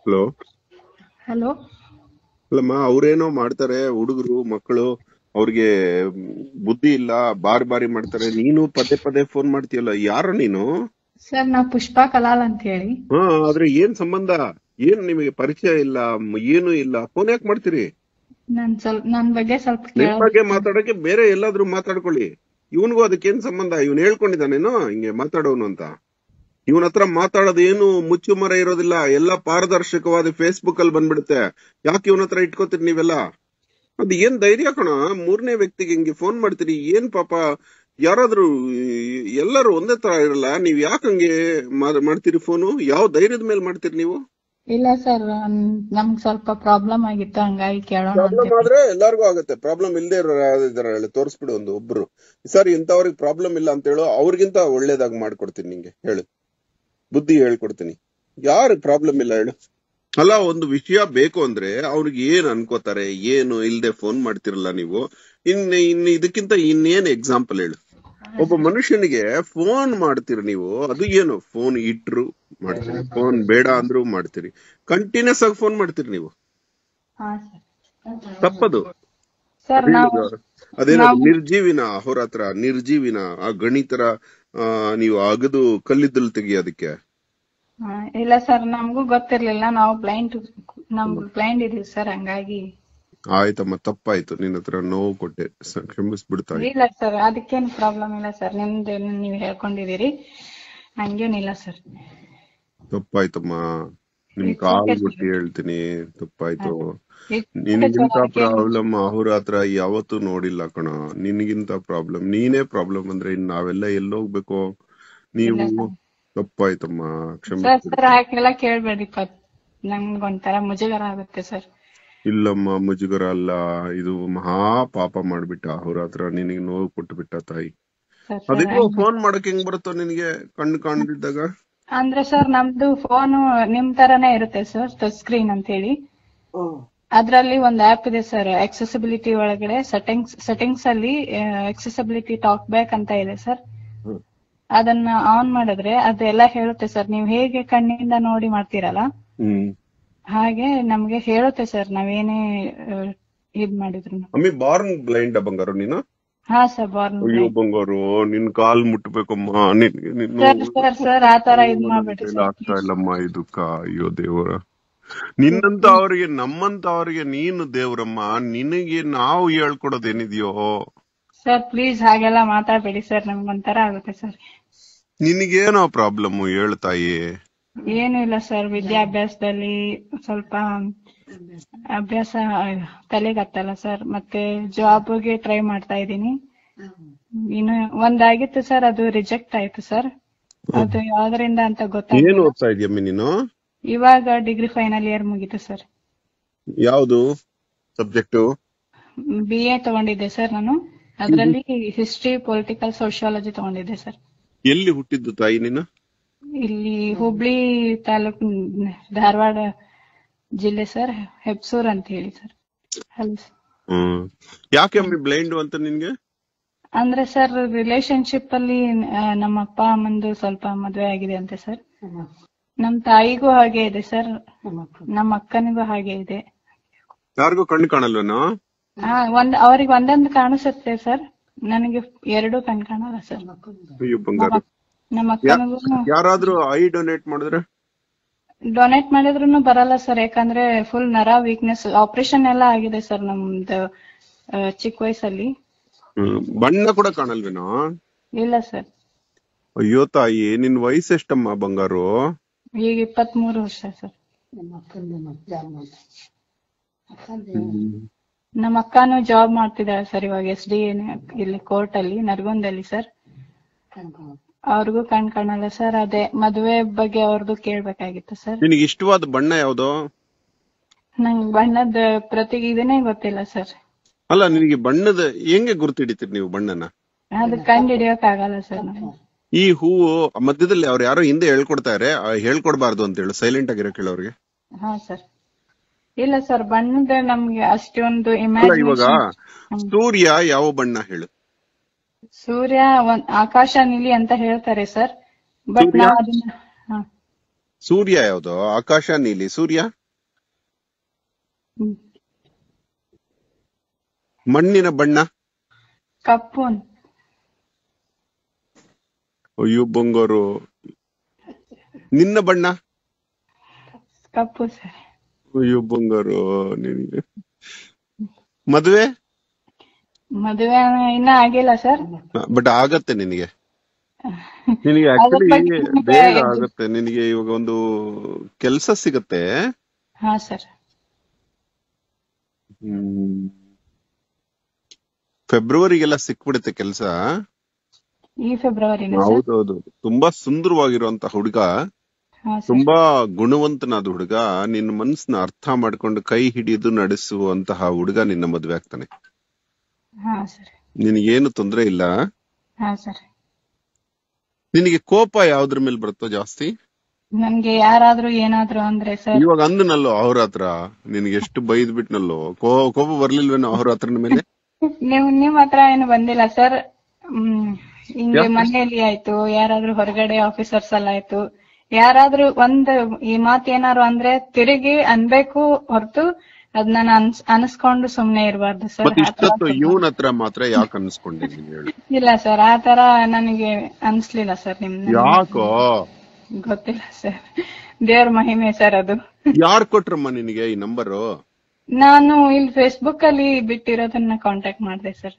Hello hello ಅಲ್ಲಮ್ಮ ಅವ್ರೇನೋ ಮಾಡ್ತಾರೆ ಹುಡುಗರು ಮಕ್ಕಳು ಅವ್ರಿಗೆ ಬುದ್ಧಿ ಇಲ್ಲ ಬಾರಿ ಬಾರಿ ಮಾಡ್ತಾರೆ ನೀನು ಪದೇ ಪದೇ ಫೋನ್ ಮಾಡ್ತೀಯಲ್ಲ ಯಾರ ನೀನು ಸರ್ ನಾ ಪುಷ್ಪಾ ಕಲಾಲ್ ಅಂತ ಹೇಳಿ ಹಾ ಆದ್ರೆ ಏನ್ ಸಂಬಂಧ ಏನ್ ನಿಮಗೆ ಪರಿಚಯ ಇಲ್ಲ ಮ್, ಏನು ಇಲ್ಲ ಫೋನ್ ಯಾಕೆ ಮಾಡ್ತೀರಿ ನನ್ ಸ್ವಲ್ಪ ನನ್ ಬಗ್ಗೆ ಸ್ವಲ್ಪ ನಿಮ್ ಕೇಳೋದು ಬಗ್ಗೆ ಮಾತಾಡಕ್ಕೆ ಬೇರೆ ಎಲ್ಲಾದ್ರೂ ಮಾತಾಡ್ಕೊಳ್ಳಿ ಇವನ್ಗೂ ಅದಕ್ಕೇನ್ ಸಂಬಂಧ ಇವನ್ ಹೇಳ್ಕೊಂಡಿದ್ದಾನೇನೋ ಹಿಂಗೆ ಮಾತಾಡೋನು ಅಂತ ಇವನ್ ಹತ್ರ ಮಾತಾಡೋದು ಏನು ಮುಚ್ಚು ಮರ ಇರೋದಿಲ್ಲ ಎಲ್ಲ ಪಾರದರ್ಶಕವಾದ ಫೇಸ್ಬುಕ್ ಅಲ್ಲಿ ಬಂದ್ಬಿಡುತ್ತೆ ಯಾಕೆ ಇವನ ಹತ್ರ ಇಟ್ಕೋತೀರಿ ನೀವೆಲ್ಲ ಅದ್ ಏನ್ ಧೈರ್ಯ ಕಣ ಮೂರನೇ ವ್ಯಕ್ತಿಗೆ ಹಿಂಗೆ ಫೋನ್ ಮಾಡ್ತೀರಿ ಏನ್ ಪಾಪ ಯಾರಾದ್ರೂ ಈ- ಎಲ್ಲರೂ ಒಂದೇ ತರ ಇರಲ್ಲ ನೀವ್ ಯಾಕೆ ಹಂಗೆ ಮಾ- ಮಾಡ್ತೀರಿ ಫೋನು ಯಾವ ಧೈರ್ಯದ ಮೇಲೆ ಮಾಡ್ತೀರಿ ನೀವು ಇಲ್ಲ ಸರ್ ನಮ್ಗ್ ಸ್ವಲ್ಪ ಪ್ರಾಬ್ಲಮ್ ಆಗಿತ್ತು ಹಂಗಾಗಿ ಕೇಳೋಣ ಅಂತ ಪ್ರಾಬ್ಲಮ್ ಆದ್ರೆ ಎಲ್ಲಾರ್ಗು ಆಗುತ್ತೆ ಪ್ರಾಬ್ಲಮ್ ಇಲ್ಲದೆ ಇದಾರೆ ತೋರಿಸ್ಬಿಡು ಒಂದು ಒಬ್ರು ಸರ್ ಇಂಥವ್ರಿಗೆ ಪ್ರಾಬ್ಲಮ್ ಇಲ್ಲ ಅಂತ ಹೇಳು ಅವ್ರಿಗಿಂತ ಒಳ್ಳೇದಾಗಿ ಮಾಡ್ಕೊಡ್ತೀನಿ ನಿಂಗೆ ಹೇಳು ಬುದ್ಧಿ ಹೇಳ್ಕೊಡ್ತೀನಿ ಯಾರು ಪ್ರಾಬ್ಲಮ್ ಇಲ್ಲ ಹೇಳು ಅಲ್ಲ ಒಂದು ವಿಷಯ ಬೇಕು ಅಂದ್ರೆ ಅವ್ರಿಗೆ ಏನ್ ಅನ್ಕೋತಾರೆ ಏನು ಇಲ್ದೆ ಫೋನ್ ಮಾಡ್ತಿರಲ್ಲ ನೀವು ಇನ್ ಇನ್ ಇದಕ್ಕಿಂತ ಇನ್ನೇನ್ ಎಕ್ಸಾಂಪಲ್ ಹೇಳು ಒಬ್ಬ ಮನುಷ್ಯನಿಗೆ ಫೋನ್ ಮಾಡ್ತೀರಿ ನೀವು ಅದು ಏನು ಫೋನ್ ಇಟ್ರು ಮಾಡ್ತೀರಿ ಫೋನ್ ಬೇಡ ಅಂದ್ರೂ ಮಾಡ್ತೀರಿ ಕಂಟಿನ್ಯೂಸ್ ಆಗಿ ಫೋನ್ ಮಾಡ್ತೀರಿ ನೀವು ಹಾ ಸರ್ ತಪ್ಪದು ಸರ್ ನಾವು ಅದೇನೋ ನಾವು- ನಿರ್ಜೀವಿನ ಅಹೋರಾತ್ರ ನಿರ್ಜೀವಿನ ಆ ಗಣಿತರ ಆ, ನೀವು ಅಗದು ಕಲ್ಲಿದ್ದಲು ತೆಗಿಯೋದಕ್ಕೆ ಹಾ, ಇಲ್ಲ ಸರ್ ನಮಗೂ ಗೊತ್ತಿರ್ಲಿಲ್ಲ ನಾವು ಬ್ಲೈಂಡ್ ನಮ್ಗ್ ಬ್ಲೈಂಡ್ ಇದೀವಿ ಸರ್ ಹಂಗಾಗಿ ಆಯ್ತಮ್ಮ ತಪ್ಪಾಯ್ತು ನಿನ್ನ ಹತ್ರ ನೋವು ಕೊಟ್ಟೆ ಸ- ಕ್ಷಮಿಸ್ಬಿಡ್ತಾ ಇಲ್ಲ ಸರ್ ಅದಕ್ಕೇನು ಪ್ರಾಬ್ಲಮ್ ಇಲ್ಲ ಸರ್ ನಿಮ್ದು ನೀವ್ ಹೇಳ್ಕೊಂಡಿದೀರಿ ಹಂಗೇನಿಲ್ಲ ಸರ್ ತಪ್ಪಾಯ್ತಮ್ಮ ನಿಮ್ It's ಕಾಲ್ okay, ಮುಟ್ಟಿ ಹೇಳ್ತೀನಿ ತಪ್ಪಾಯ್ತು It's okay, ನಿನಗಿಂತ sir, ಅದಕ್ಕೇನು- ಪ್ರಾಬ್ಲಮ್ ಅಹೋರಾತ್ರ ಯಾವತ್ತೂ ನೋಡಿಲ್ಲ ಕಣ ನಿನಗಿಂತ ಪ್ರಾಬ್ಲಮ್ ನೀನೇ ಪ್ರಾಬ್ಲಮ್ ಅಂದ್ರೆ ಇನ್ ನಾವೆಲ್ಲ ಎಲ್ಲೋಗ್ಬೇಕು ನೀವು ಇಲ್ಲ sir. ತಪ್ಪಾಯ್ತಮ್ಮ ಸರ್ ಕ್ಷಮಿಸ್ಬಿಡಿ ಸರ್ ಹಾಗೆಲ್ಲ ಕೇಳ್ಬೇಡಿ ಪ ನಂಗ್ ಒಂಥರ ಮುಜುಗರ ಆಗುತ್ತೆ ಸರ್ ಇಲ್ಲಮ್ಮ ಮುಜುಗರ ಅಲ್ಲ ಇದು ಮಹಾ ಪಾಪ ಮಾಡ್ಬಿಟ್ಟ ಅಹೋರಾತ್ರ ನಿನಗೆ ನೋವು ಕೊಟ್ಟು ಬಿಟ್ಟ ತಾಯಿ ಸರ್ ಅದಕ್ಕೂ ಫೋನ್ ಮಾಡಕ್ ಹೆಂಗ್ ಬರುತ್ತೋ ನಿನಗೆ ಕಣ್ಣು ಕಾಣದಿದ್ದಾಗ ಅಂದ್ರೆ ಸರ್ ನಮ್ದು ಫೋನ್ ನಿಮ್ ತರಾನೇ ಇರುತ್ತೆ ಸರ್ ಟಚ್ ಸ್ಕ್ರೀನ್ ಅಂತ ಹೇಳಿ ಅದ್ರಲ್ಲಿ ಒಂದ್ ಆಪ್ ಇದೆ ಸರ್ accessibility ಒಳಗಡೆ ಸೆಟ್ಟಿಂಗ್ಸ್ ಸೆಟ್ಟಿಂಗ್ಸ್ ಅಲ್ಲಿ accessibility ಟಾಕ್ ಬ್ಯಾಕ್ ಅಂತ ಇದೆ ಸರ್ ಹ್ಮ್. ಅದನ್ನ ಆನ್ ಮಾಡಿದ್ರೆ ಅದೆಲ್ಲ ಹೇಳುತ್ತೆ ಸರ್ ನೀವು ಹೇಗೆ ಕಣ್ಣಿಂದ ನೋಡಿ ಮಾಡ್ತೀರಲ್ಲ ಹ್ಮ್ ಹಾಗೆ ನಮ್ಗೆ ಹೇಳುತ್ತೆ ಸರ್ ನಾವೇನೇ ಆ, ಇದ್ ಮಾಡಿದ್ರು ಅಮ್ಮಿ ಬಾರ್ನ್ ಬ್ಲೈಂಡ್ ಬಂಗಾರು ನೀನು ಹಾ ಸರ್ ಬಾರ್ನ್ ಅಯ್ಯೋ ಬಂಗಾರು ನಿನ್ ಕಾಲ್ ಮುಟ್ಬೇಕಮ್ಮ ನಿನ್ಗೆ ನಿನ್ ಸರ್ ನೋವು ಸರ್ ಸರ್ ಆ ತರ ಇದ್ ನನ್ ಮಾಡ್ಬೇಡ್ರಿ ಕೈಲಿ ಸರ್ ಆಗ್ತಾ ಇಲ್ಲಮ್ಮ ಇದಕ್ಕ ಅಯ್ಯೋ ದೇವರ ನಿನ್ನಂತ ಅವರಿಗೆ ನಮ್ಮಂತ ಅವರಿಗೆ ನೀನು ದೇವ್ರಮ್ಮ ನಿನಗೆ ನಾವು ಹೇಳ್ಕೊಡೋದೇನಿದೆಯೋ ಸರ್ ಪ್ಲೀಸ್ ಹಾಗೆಲ್ಲ ಮಾತಾಡ್ಬೇಡಿ ಸರ್ ನಮ್ಗೊಂಥರ ಆಗುತ್ತೆ ಸರ್ ನಿನಗೇನೋ ಪ್ರಾಬ್ಲಮ್ ಹೇಳು ತಾಯಿ ಏನು ಇಲ್ಲ ಸರ್ ವಿದ್ಯಾಭ್ಯಾಸದಲ್ಲಿ ಸ್ವಲ್ಪ ಅಭ್ಯಾಸ ತಲೆಗತ್ತಲ್ಲ ಸರ್ ಮತ್ತೆ ಜಾಬ್ಗೆ ಟ್ರೈ ಮಾಡ್ತಾ ಇದ್ದೀನಿ ಇನ್ನು ಒಂದಾಗಿತ್ತು ಸರ್ ಅದು ರಿಜೆಕ್ಟ್ ಆಯ್ತು ಸರ್ ಅದು ಯಾವ್ದ್ರಿಂದ ಅಂತ ಏನ್ ಗೊತ್ತಾಗಿಲ್ಲ ಓದ್ತಾ ಇದೀಯಮ್ಮಿ ನೀನು ಇವಾಗ ಡಿಗ್ರಿ ಫೈನಲ್ ಇಯರ್ ಮುಗೀತು ಸರ್ ಯಾವ್ದು ಸಬ್ಜೆಕ್ಟ್ ಬಿ ಎ ತಗೊಂಡಿದ್ದೆ ಸರ್ ನಾನು ಅದರಲ್ಲಿ ಹಿಸ್ಟ್ರಿ ಪೊಲಿಟಿಕಲ್ ಸೋಶಿಯಾಲಜಿ ತಗೊಂಡಿದ್ದೆ ಸರ್ ಎಲ್ಲಿ ಹುಟ್ಟಿದ್ದು ತಾಯಿ ನೀನು ಇಲ್ಲಿ ಹುಬ್ಳಿ ತಾಲೂಕು ಧಾರವಾಡ ಜಿಲ್ಲೆ ಸರ್ ಹೆಬ್ಸೂರ್ ಅಂತ ಹೇಳಿ ಸರ್ ಹಲೋ ಸರ್ ಹ್ಮ್ ಯಾಕೆ ಅಮ್ಮಿ ಬ್ಲೈಂಡ್ ಅಂತ ನಿನ್ಗೆ ಅಂದ್ರೆ ಸರ್ ರಿಲೇಶನ್ಶಿಪ್ ಅಲ್ಲಿ ಆ, ನಮ್ಮ ಅಪ್ಪ ಅಮ್ಮಂದು ಸ್ವಲ್ಪ ಮದ್ವೆ ಆಗಿದೆ ಅಂತೆ ಸರ್ ನಮ್ ತಾಯಿಗೂ ಹಾಗೆ ಇದೆ ಸರ್ ನಮ್ಮ ಅಕ್ಕನಿಗೂ ಹಾಗೆ ಇದೆ ಯಾರಿಗೂ ಕಣ್ಣು ಕಾಣಲ್ವೇನೋ ಹಾ ಒಂದ್ ಅವ್ರಿಗೆ ಒಂದೊಂದು ಕಾಣಿಸುತ್ತೆ ಸರ್ ನನಗೆ ಎರಡು ಕಣ್ ಕಾಣಲ್ಲ ಸರ್ ಅಯ್ಯೋ ಬಂಗಾರ ನಮ್ಮ ಅಕ್ಕನಿಗೂ ಯಾರಾದ್ರೂ ಐ ಡೊನೇಟ್ ಮಾಡಿದ್ರೆ ಡೊನೇಟ್ ಮಾಡಿದ್ರು ಬರಲ್ಲ ಸರ್ ಯಾಕಂದ್ರೆ ಫುಲ್ ನರ ವೀಕ್ನೆಸ್ ಆಪರೇಷನ್ ಎಲ್ಲ ಆಗಿದೆ ಸರ್ ನಮ್ದು ಆ, ಚಿಕ್ಕ ವಯಸ್ಸಲ್ಲಿ ಹ್ಮ್ ಬಣ್ಣ ಕೂಡ ಕಾಣಲ್ವೇನೋ ಇಲ್ಲ ಸರ್ ಅಯ್ಯೋ ತಾಯಿ ನಿನ್ ವಯಸ್ಸು ಎಷ್ಟಮ್ಮ ಬಂಗಾರು ಈಗ ಇಪ್ಪತ್ತ್ ಮೂರು ವರ್ಷ ಸರ್ ನಮ್ಮ ಅಕ್ಕನು ಜಾಬ್ ಮಾಡ್ತಿದ್ದಾಳೆ ಸರ್ ಇವಾಗ ಎಸ್ ಡಿ ಇಲ್ಲಿ ಕೋರ್ಟ್ ಅಲ್ಲಿ ನರಗುಂದಲ್ಲಿ ಸರ್ ಅವ್ರಿಗೂ ಕಣ್ ಕಾಣಲ್ಲ ಸರ್ ಅದೇ ಮದುವೆ ಬಗ್ಗೆ ಅವ್ರದ್ದು ಕೇಳ್ಬೇಕಾಗಿತ್ತು ಸರ್ ನಿನಗೆ ಇಷ್ಟವಾದ ಬಣ್ಣ ಯಾವ್ದು ನಂಗ್ ಬಣ್ಣದ ಪ್ರತಿ ಇದನ್ನೇ ಗೊತ್ತಿಲ್ಲ ಸರ್ ಅಲ್ಲ ನಿನಗೆ ಬಣ್ಣದ ಹೆಂಗೆ ಗುರ್ತಿಡಿತೀರಿ ನೀವು ಬಣ್ಣನ ಅದು ಕಂಡು ಹಿಡಿಯೋಕ್ ಆಗಲ್ಲ ಸರ್ ನಾನು ಈ ಹೂವು ಮಧ್ಯದಲ್ಲಿ ಅವ್ರು ಯಾರೋ ಹಿಂದೆ ಹೇಳ್ಕೊಡ್ತಾರೆ ಆ, ಹೇಳ್ಕೊಡ್ಬಾರ್ದು ಅಂತ ಹೇಳು ಸೈಲೆಂಟ್ ಆಗಿರೋ ಕೇಳೋರ್ಗೆ ಹಾ ಸರ್ ಇಲ್ಲ ಸರ್ ಬಣ್ಣದ ನಮ್ಗೆ ಅಷ್ಟೊಂದು ಅಲ್ಲ ಇವಾಗ ಇಮ್ಯಾಜಿನೇಷನ್ ಸೂರ್ಯ ಯಾವ ಬಣ್ಣ ಹೇಳು ಸೂರ್ಯ ಒಂದ್ ಆಕಾಶ ನೀಲಿ ಅಂತ ಹೇಳ್ತಾರೆ ಸರ್ ಬಟ್ ಸೂರ್ಯ? ನಾವ್ ಅದನ್ನ ಹಾ ಸೂರ್ಯ ಯಾವ್ದು ಆಕಾಶ ನೀಲಿ ಸೂರ್ಯ ಹ್ಮ್. ಮಣ್ಣಿನ ಬಣ್ಣ ಕಪ್ಪು ಅಂತ. ಅಯ್ಯೋ ಬಂಗಾರು ನಿನ್ನ ಬಣ್ಣ ಕಪ್ಪು ಸರ್ ಅಯ್ಯೋ ಬಂಗಾರು ನಿನಗೆ ಮದುವೆ ಮದುವೆ ಇನ್ನ ಆಗಿಲ್ಲ ಸರ್ ಬಟ್ ಆಗತ್ತೆ ನಿನಗೆ ನಿನಗೆ ಅದ್ರ ಆಕ್ಚುಲಿ ಬಗ್ಗೆ ನಿಮ್ಗೆ ಬೇಗ ಇದು- ಆಗತ್ತೆ ನಿನಗೆ ಇವಾಗ ಒಂದು ಕೆಲಸ ಸಿಗತ್ತೆ ಹಾ ಸರ್ ಹ್ಮ್ ಫೆಬ್ರವರಿಗೆಲ್ಲ ಸಿಕ್ಬಿಡುತ್ತೆ ಕೆಲಸ ಈ ಫೆಬ್ರವರಿನ ಸರ್ ಹೌದೌದು ತುಂಬಾ ಸುಂದರವಾಗಿರುವಂತ ಹುಡುಗ ಹಾ ಸರ್ ತುಂಬಾ ಗುಣವಂತನಾದ ಹುಡುಗ ನಿನ್ನ ಮನಸ್ಸನ್ನ ಅರ್ಥ ಮಾಡ್ಕೊಂಡು ಕೈ ಹಿಡಿದು ನಡೆಸುವಂತಹ ಹುಡುಗ ನಿನ್ನ ಮದ್ವೆ ಆಗ್ತಾನೆ ಹಾ ಸರ್ ನಿನಗೇನು ತೊಂದ್ರೆ ಇಲ್ಲ ಹಾ ಸರ್ ನಿನಗೆ ಕೋಪ ಯಾವ್ದ್ರ ಮೇಲೆ ಬರುತ್ತೋ ಜಾಸ್ತಿ ನನ್ಗೆ ಯಾರಾದ್ರೂ ಏನಾದ್ರು ಅಂದ್ರೆ ಸರ್ ಇವಾಗ ಅಂದನಲ್ಲೋ ಅವ್ರ ಹತ್ರ ನಿನ್ಗೆ ಎಷ್ಟು ಬೈದ್ ಬಿಟ್ನಲ್ಲೋ ಕೋ- ಕೋಪ ಬರ್ಲಿಲ್ವೇನೋ ಅವ್ರ ಹತ್ರನ ಮೇಲೆ ನೀವು ನಿಮ್ ಹತ್ರ ಏನು ಬಂದಿಲ್ಲ ಸರ್ ಹ್ಮ್ ಹಿಂಗೆ ಯಾಕೆ? ಮನೆಯಲ್ಲಿ ಆಯ್ತು ಯಾರಾದ್ರೂ ಹೊರಗಡೆ ಆಫೀಸರ್ಸ್ ಎಲ್ಲ ಆಯ್ತು ಯಾರಾದ್ರೂ ಒಂದ್ ಈ ಮಾತ್ ಏನಾರು ಅಂದ್ರೆ ತಿರುಗಿ ಅನ್ಬೇಕು ಹೊರತು ಅದ್ ನಾನು ಅನ್ಸ್ ಅನ್ಸ್ಕೊಂಡು ಸುಮ್ನೆ ಇರಬಾರ್ದು ಸರ್ ಮತ್ತೆ ಇಷ್ಟೊತ್ತು ಇವನ್ ಹತ್ರ ಮಾತ್ರ ಯಾಕೆ ಅನ್ಸ್ಕೊಂಡೆ ನೀನ್ ಹೇಳು ಇಲ್ಲ ಸರ್ ಆ ತರ ನನಗೆ ಅನ್ಸ್ಲಿಲ್ಲ ಸರ್ ನಿಮ್ ಯಾಕೋ ಗೊತ್ತಿಲ್ಲ ಸರ್ ದೇವ್ರ ಮಹಿಮೆ ಸರ್ ಅದು ಯಾರ್ ಕೊಟ್ರಮ್ಮ ನಿನಗೆ ಈ ನಂಬರು ನಾನು ಇಲ್ಲಿ ಫೇಸ್ಬುಕ್ ಅಲ್ಲಿ ಬಿಟ್ಟಿರೋದನ್ನ ಕಾಂಟ್ಯಾಕ್ಟ್ ಮಾಡಿದೆ ಸರ್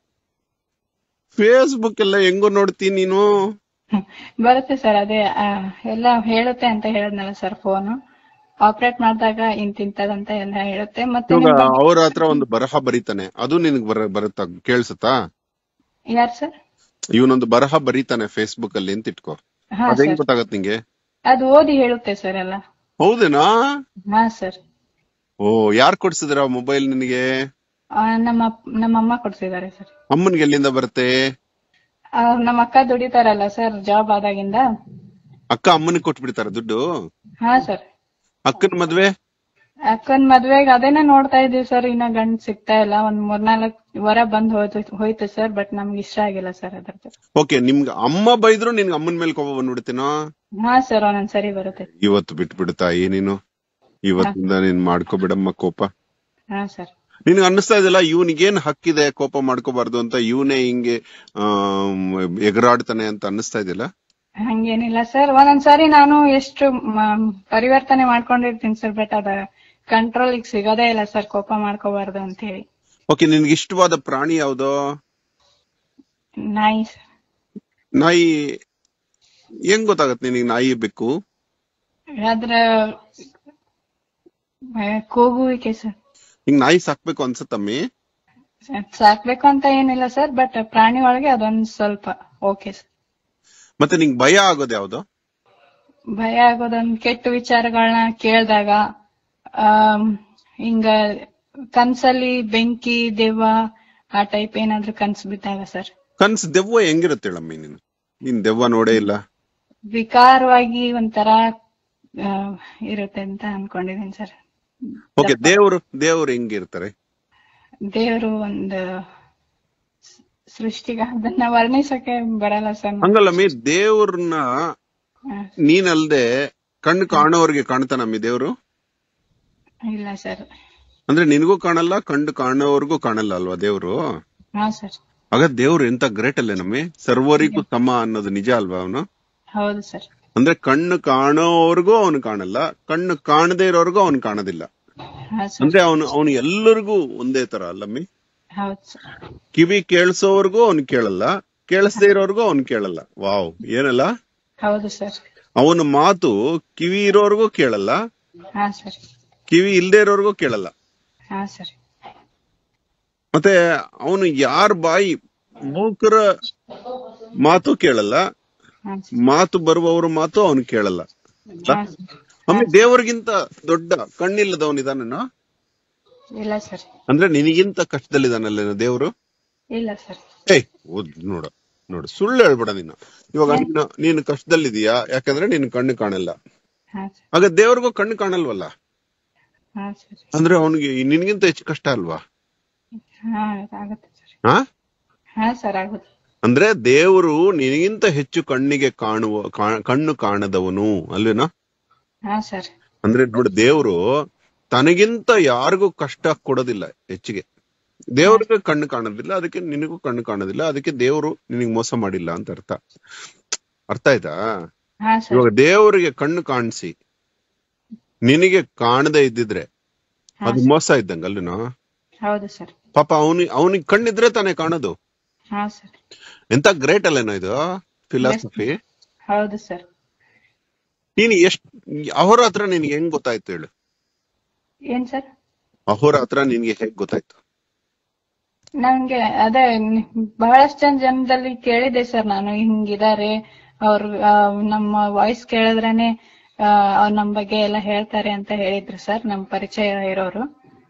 ಫೇಸ್ಬುಕ್ ಎಲ್ಲ ಹೆಂಗೋ ನೋಡ್ತೀನಿ ನೀನು ಬರುತ್ತೆ ಸರ್ ಅದೇ ಆ, ಎಲ್ಲ ಹೇಳುತ್ತೆ ಅಂತ ಹೇಳಿದ್ನಲ್ಲ ಸರ್ ಫೋನು ಆಪರೇಟ್ ಮಾಡಿದಾಗ ಇಂತಿಂತದಂತ ಎಲ್ಲ ಹೇಳುತ್ತೆ ಮತ್ತೆ ಇವಾಗ ನಿಮ್ ಬಗ್ಗೆ- ಅವ್ರ ಹತ್ರ ಒಂದು ಬರಹ ಬರೀತಾನೆ ಅದು ನಿನಗ್ ಬರ ಬರುತ್ತಾ ಕೇಳ್ಸತ್ತಾ ಯಾರ್ ಸರ್ ಇವನೊಂದು ಬರಹ ಬರೀತಾನೆ ಫೇಸ್ಬುಕ್ ಅಲ್ಲಿ ಅಂತ ಇಟ್ಕೋ ಹಾ ಅದ್ ಹೆಂಗ್ ಸರ್ ಗೊತ್ತಾಗತ್ ನಿಂಗೆ ಅದು ಓದಿ ಹೇಳುತ್ತೆ ಸರ್ ಎಲ್ಲ ಹೌದೇನಾ ಹಾ ಸರ್ ಓ ಯಾರ್ ಕೊಡ್ಸಿದ್ರ ಮೊಬೈಲ್ ನಿನಗೆ ಆ, ನಮ್ಮ ಅಪ್- ನಮ್ಮ ಅಮ್ಮ ಕೊಡ್ಸಿದ್ದಾರೆ ಸರ್ ಅಮ್ಮನ್ಗೆ ಎಲ್ಲಿಂದ ಬರುತ್ತೆ ಆ, ನಮ್ಮ ಅಕ್ಕ ದುಡಿತಾರಲ್ಲ ಸರ್ ಜಾಬ್ ಆದಾಗಿಂದ ಅಕ್ಕ ಅಮ್ಮನಿಗೆ ಕೊಟ್ಬಿಡ್ತಾರ ದುಡ್ಡು ಹಾ ಸರ್ ಅಕ್ಕನ ಮದ್ವೆ ಅಕ್ಕನ್ ಮದ್ವೆಗ್ ಅದೇನೆ ನೋಡ್ತಾ ಇದೀವಿ ಸರ್ ಇನ್ನ ಗಂಡ್ ಸಿಗ್ತಾ ಇಲ್ಲ ಒಂದ್ ಮೂರ್ನಾಲ್ಕ್ ವರ ಬಂದ್ ಹೋಯ್ತು ಹೋಯ್ತು ಸರ್ ಬಟ್ ನಮ್ಗೆ ಇಷ್ಟ ಆಗಿಲ್ಲ ಸರ್ ಅದ್ರದ್ದು ಓಕೆ ನಿಮ್ಗೆ ಅಮ್ಮ ಬೈದ್ರು ನಿನ್ಗೆ ಅಮ್ಮನ ಮೇಲೆ ಕೋಪ ಬಂದ್ಬಿಡ್ತೇನೋ ಹಾ ಸರ್ ಒಂದೊಂದ್ ಸರಿ ಬರುತ್ತೆ ಇವತ್ತು ಬಿಟ್ಬಿಡ್ತಾ ಏನೇನು ಇವತ್ತಿಂದ ನೀನ್ ಮಾಡ್ಕೋಬಿಡಮ್ಮ ಕೋಪ ಹಾ ಸರ್ ನಿನ್ಗೆ ಅನ್ನಿಸ್ತಾ ಇದೆಲ್ಲ ಇವನಿಗೇನ್ ಹಕ್ಕಿದೆ ಕೋಪ ಮಾಡ್ಕೋಬಾರ್ದು ಅಂತ ಇವನೇ ಹಿಂಗೆ ಆಮ್, ಎಗರಾಡ್ತಾನೆ ಅಂತ ಅನ್ನಿಸ್ತಾ ಇದೆಯಲ್ಲ ಹಂಗೇನಿಲ್ಲ ಸರ್ ಒಂದೊಂದ್ಸಾರಿ ನಾನು ಎಷ್ಟು ಮ- ಪರಿವರ್ತನೆ ಮಾಡ್ಕೊಂಡಿರ್ತೀನಿ ಸರ್ ಬಟ್ ಅದ ಕಂಟ್ರೋಲ್ ಈಗ ಸಿಗೋದೇ ಇಲ್ಲ ಸರ್ ಕೋಪ ಮಾಡ್ಕೋಬಾರ್ದು ಅಂತ ಹೇಳಿ ಓಕೆ ನಿನ್ಗೆ ಇಷ್ಟವಾದ ಪ್ರಾಣಿ ಯಾವ್ದೋ ನಾಯಿ ಸರ್ ನಾಯಿ ಹೆಂಗ್ ಗೊತ್ತಾಗತ್ತೆ ನಿನಗೆ ನಾಯಿ ಬೇಕು ಅದ್ರ ಆ, ಕೂಗುವಿಕೆ ಸರ್ ಹಿಂಗ್ ನಾಯಿ ಸಾಕ್ಬೇಕು ಅನ್ಸತ್ತಮ್ಮಿ ಸಾಕ್ಬೇಕು ಅಂತ ಏನಿಲ್ಲ ಸರ್ ಬಟ್ ಪ್ರಾಣಿ ಒಳಗೆ ಅದೊಂದ್ ಸ್ವಲ್ಪ ಓಕೆ ಸರ್ ಮತ್ತೆ ನಿಂಗ್ ಭಯ ಆಗೋದ್ ಯಾವ್ದು ಭಯ ಆಗೋದೊಂದ್ ಕೆಟ್ಟ ವಿಚಾರಗಳನ್ನ ಕೇಳ್ದಾಗ ಆಮ್, ಹಿಂಗ ಕನ್ಸಲ್ಲಿ ಬೆಂಕಿ ದೆವ್ವ ಆ ಟೈಪ್ ಏನಾದ್ರು ಕನ್ಸ್ ಬಿದ್ದಾಗ ಸರ್ ಕನ್ಸ್ ದೆವ್ವ ಹೆಂಗಿರುತ್ತೆ ಹೇಳಮ್ಮಿ ನೀನು ನೀನ್ ದೆವ್ವ ನೋಡೇ ಇಲ್ಲ ವಿಕಾರವಾಗಿ ಒಂಥರ ಆ, ಇರುತ್ತೆ ಅಂತ ಅನ್ಕೊಂಡಿದೀನಿ ಸರ್ ಓಕೆ ದೇವ್ರು ದೇವ್ರು ಹೆಂಗಿರ್ತಾರೆ ದೇವರು ಒಂದು ಸ್- ಸೃಷ್ಟಿಗ ಅದನ್ನ ವರ್ಣಿಸಕ್ಕೆ ಬರಲ್ಲ ಸರ್ ಹಂಗಲ್ಲಮ್ಮಿ ದೇವ್ರನ್ನ ನೀನಲ್ದೆ ಕಣ್ಣು ಕಾಣೋರ್ಗೆ ಕಾಣ್ತಾನಮ್ಮಿ ದೇವ್ರು ಇಲ್ಲ ಸರ್ ಅಂದ್ರೆ ನಿನಗೂ ಕಾಣಲ್ಲ ಕಣ್ಣು ಕಾಣೋರ್ಗೂ ಕಾಣಲ್ಲ ಅಲ್ವಾ ದೇವ್ರು ಹಾ ಸರ್ ಆಗ ದೇವ್ರು ಎಂತ ಗ್ರೇಟ್ ಅಲ್ಲೇ ನಮ್ಮಿ ಸರ್ವರಿಗೂ ಸಮ ಅನ್ನೋದು ನಿಜ ಅಲ್ವಾ ಅವನು ಹೌದು ಸರ್ ಅಂದ್ರೆ ಕಣ್ಣು ಕಾಣೋರ್ಗೂ ಅವನು ಕಾಣಲ್ಲ ಕಣ್ಣು ಕಾಣದೇ ಇರೋರ್ಗೂ ಅವನು ಕಾಣೋದಿಲ್ಲ ಹಾ ಸರ್ ಅಂದ್ರೆ ಅವನು ಅವನು ಎಲ್ಲರಿಗೂ ಒಂದೇ ತರ ಅಲ್ಲಮ್ಮಿ ಹೌದು ಸರ್ ಕಿವಿ ಕೇಳಿಸೋವರ್ಗೂ ಅವ್ನು ಕೇಳಲ್ಲ ಕೇಳಿಸದೇ ಇರೋರ್ಗೂ ಅವ್ನು ಕೇಳಲ್ಲ ವಾವ್ ಏನಲ್ಲ ಹೌದು ಸರ್ ಅವನ ಮಾತು ಕಿವಿ ಇರೋರ್ಗೂ ಕೇಳಲ್ಲ ಹಾ ಸರ್ ಕಿವಿ ಇಲ್ದೇ ಇರೋರ್ಗೂ ಕೇಳಲ್ಲ ಹಾ ಸರ್ ಮತ್ತೆ ಅವನು ಯಾರ ಬಾಯಿ ಮೂಕರ ಮಾತು ಕೇಳಲ್ಲ ಹಾ ಸರ್ ಮಾತು ಬರುವವ್ರ ಮಾತು ಅವನು ಕೇಳಲ್ಲ ಹಾ ಸರ್ ಆಮೇಲೆ ದೇವರಿಗಿಂತ ದೊಡ್ಡ ಕಣ್ಣಿಲ್ಲದವನಿದಾನ ಇಲ್ಲ ಸರ್ ಅಂದ್ರೆ ನಿನಗಿಂತ ಕಷ್ಟದಲ್ಲಿದಾನಲ್ಲ ದೇವ್ರು ಇಲ್ಲ ಸರ್ ಏಯ್ ಓದ್ ನೋಡು ನೋಡು ಸುಳ್ಳು ಹೇಳ್ಬೇಡ ನೀನು ಇವಾಗ ನೀನು ನೀನು ಕಷ್ಟದಲ್ಲಿದೀಯಾ ಯಾಕಂದ್ರೆ ನಿನ್ ಕಣ್ಣು ಕಾಣಲ್ಲ ಹಾ ಸರ್ ಆಗ ದೇವ್ರಿಗೂ ಕಣ್ಣು ಕಾಣಲ್ವಲ್ಲ ಹಾ ಸರ್ ಅಂದ್ರೆ ಅವನಿಗೆ ನಿನ್ಗಿಂತ ಹೆಚ್ಚು ಕಷ್ಟ ಅಲ್ವಾ ಹಾ ಆಗುತ್ತೆ ಸರ್ ಹಾ ಹಾ ಸರ್ ಆಗುತ್ತೆ ಅಂದ್ರೆ ದೇವರು ನಿನಗಿಂತ ಹೆಚ್ಚು ಕಣ್ಣಿಗೆ ಕಾಣುವ ಕಾ- ಕಣ್ಣು ಕಾಣದವನು ಅಲ್ವೇನಾ ಹಾ ಸರ್ ಅಂದ್ರೆ ನೋಡಿ ದೇವ್ರು ತನಗಿಂತ ಯಾರಿಗೂ ಕಷ್ಟ ಕೊಡೋದಿಲ್ಲ ಹೆಚ್ಚಿಗೆ ದೇವ್ರಿಗೆ ಕಣ್ಣು ಕಾಣೋದಿಲ್ಲ ಅದಕ್ಕೆ ನಿನಗೂ ಕಣ್ಣು ಕಾಣೋದಿಲ್ಲ ಅದಕ್ಕೆ ದೇವ್ರು ನಿನಗ್ ಮೋಸ ಮಾಡಿಲ್ಲ ಅಂತ ಅರ್ಥ ಅರ್ಥ ಆಯ್ತಾ ಹಾ ಸರ್ ಇವಾಗ ದೇವರಿಗೆ ಕಣ್ಣು ಕಾಣಿಸಿ ನಿನಗೆ ಕಾಣದೇ ಇದ್ದಿದ್ರೆ ಹಾ ಅದು ಸರ್. ಮೋಸ ಇದ್ದಂಗ ಅಲ್ಲಿನೋ ಹೌದು ಸರ್ ಪಾಪ ಅವನಿಗೆ ಅವನಿಗೆ ಕಣ್ಣಿದ್ರೆ ತಾನೇ ಕಾಣೋದು ಹಾ ಸರ್ ಎಂತ ಗ್ರೇಟ್ ಅಲ್ಲೇನೋ ಇದು ಫಿಲಾಸಫಿ ಹೌದು ಸರ್ ನೀನ್ ಎಷ್ಟ್ ಅವರ ಹತ್ರ ನಿನ್ಗೆ ಹೆಂಗ್ ಗೊತ್ತಾಯ್ತು ಹೇಳು ಏನ್ ಸರ್ ಅಹೋರ ಹತ್ರ ನಿನ್ಗೆ ಹೇಗ್ ಗೊತ್ತಾಯ್ತು ನಂಗೆ ಅದೇ ನಿ- ಬಹಳಷ್ಟು ಜನ ಜನದಲ್ಲಿ ಕೇಳಿದೆ ಸರ್ ನಾನು ಹಿಂಗಿದ್ದಾರೆ ಅವ್ರು ಆ, ನಮ್ಮ ವಾಯ್ಸ್ ಕೇಳಿದ್ರೇನೆ ಆ, ಅವ್ರು ನಮ್ ಬಗ್ಗೆ ಎಲ್ಲ ಹೇಳ್ತಾರೆ ಅಂತ ಹೇಳಿದ್ರು ಸರ್ ನಮ್ ಪರಿಚಯ ಇರೋರು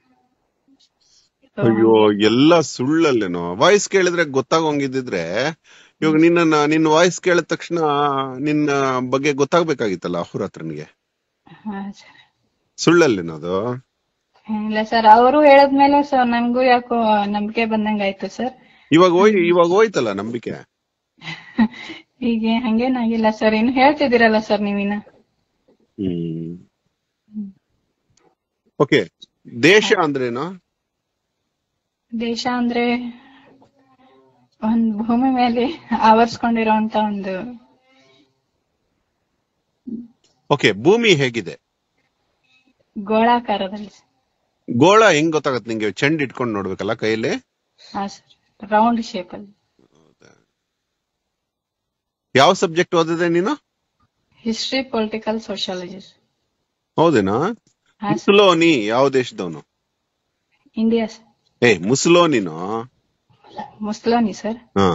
So, ಅಯ್ಯೋ ಎಲ್ಲ ಸುಳ್ಳಲ್ಲೇನೋ ವಾಯ್ಸ್ ಕೇಳಿದ್ರೆ ಗೊತ್ತಾಗೋಂಗಿದ್ದಿದ್ರೆ ಇವಾಗ ನಿನ್ನ ನಿನ್ನ ವಾಯ್ಸ್ ಕೇಳಿದ ತಕ್ಷಣ ನಿನ್ನ ಬಗ್ಗೆ ಗೊತ್ತಾಗ್ಬೇಕಾಗಿತ್ತಲ್ಲ ಅಹೋರ ಹತ್ರನಿಗೆ ಹಾ ಸರ್ ಸುಳ್ಳಲ್ಲೇನೋ ಅದು ಇಲ್ಲ ಸರ್ ಅವರು ಹೇಳದ್ಮೇಲೆ ಸೊ ನನ್ಗೂ ಯಾಕೋ ನಂಬಿಕೆ ಬಂದಂಗ ಆಯ್ತು ಸರ್ ಇವಾಗ ಹೋಯ್ ಇವಾಗ ಹೋಯ್ತಲ್ಲ ನಂಬಿಕೆ ಹೀಗೆ ಹಂಗೇನಾಗಿಲ್ಲ ಸರ್ ಇನ್ನು ಹೇಳ್ತಿದ್ದೀರಲ್ಲ ಸರ್ ನೀವಿನ್ನ ಹ್ಮ್ ಓಕೆ ದೇಶ ಅಂದ್ರೇನು ದೇಶ ಅಂದ್ರೆ ಒಂದ್ ಭೂಮಿ ಮೇಲೆ ಆವರಿಸ್ಕೊಂಡಿರೋಂತ ಒಂದು ಓಕೆ ಭೂಮಿ ಹೇಗಿದೆ ಗೋಳಾಕಾರದಲ್ಲಿ ಗೋಳ ಹೆಂಗ್ ಗೊತ್ತಾಗತ್ತೆ ನಿಂಗೆ ಚೆಂಡ್ ಇಟ್ಕೊಂಡು ನೋಡ್ಬೇಕಲ್ಲ ಕೈಯಲ್ಲಿ ಹಾ ಸರ್ ರೌಂಡ್ ಶೇಪ್ ಅಲ್ಲಿ ಯಾವ ಸಬ್ಜೆಕ್ಟ್ ಓದಿದೆ ನೀನು ಹಿಸ್ಟ್ರಿ ಪೊಲಿಟಿಕಲ್ ಸೋಶಿಯಾಲಜಿ ಹೌದೇನಾ ಹಾ ಸರ್ ಮುಸುಲೋನಿ ಯಾವ ದೇಶದವನು ಇಂಡಿಯಾ ಏ ಮುಸುಲೋನಿನು ಮುಸ್ಲೋನಿ ಸರ್ ಹಾ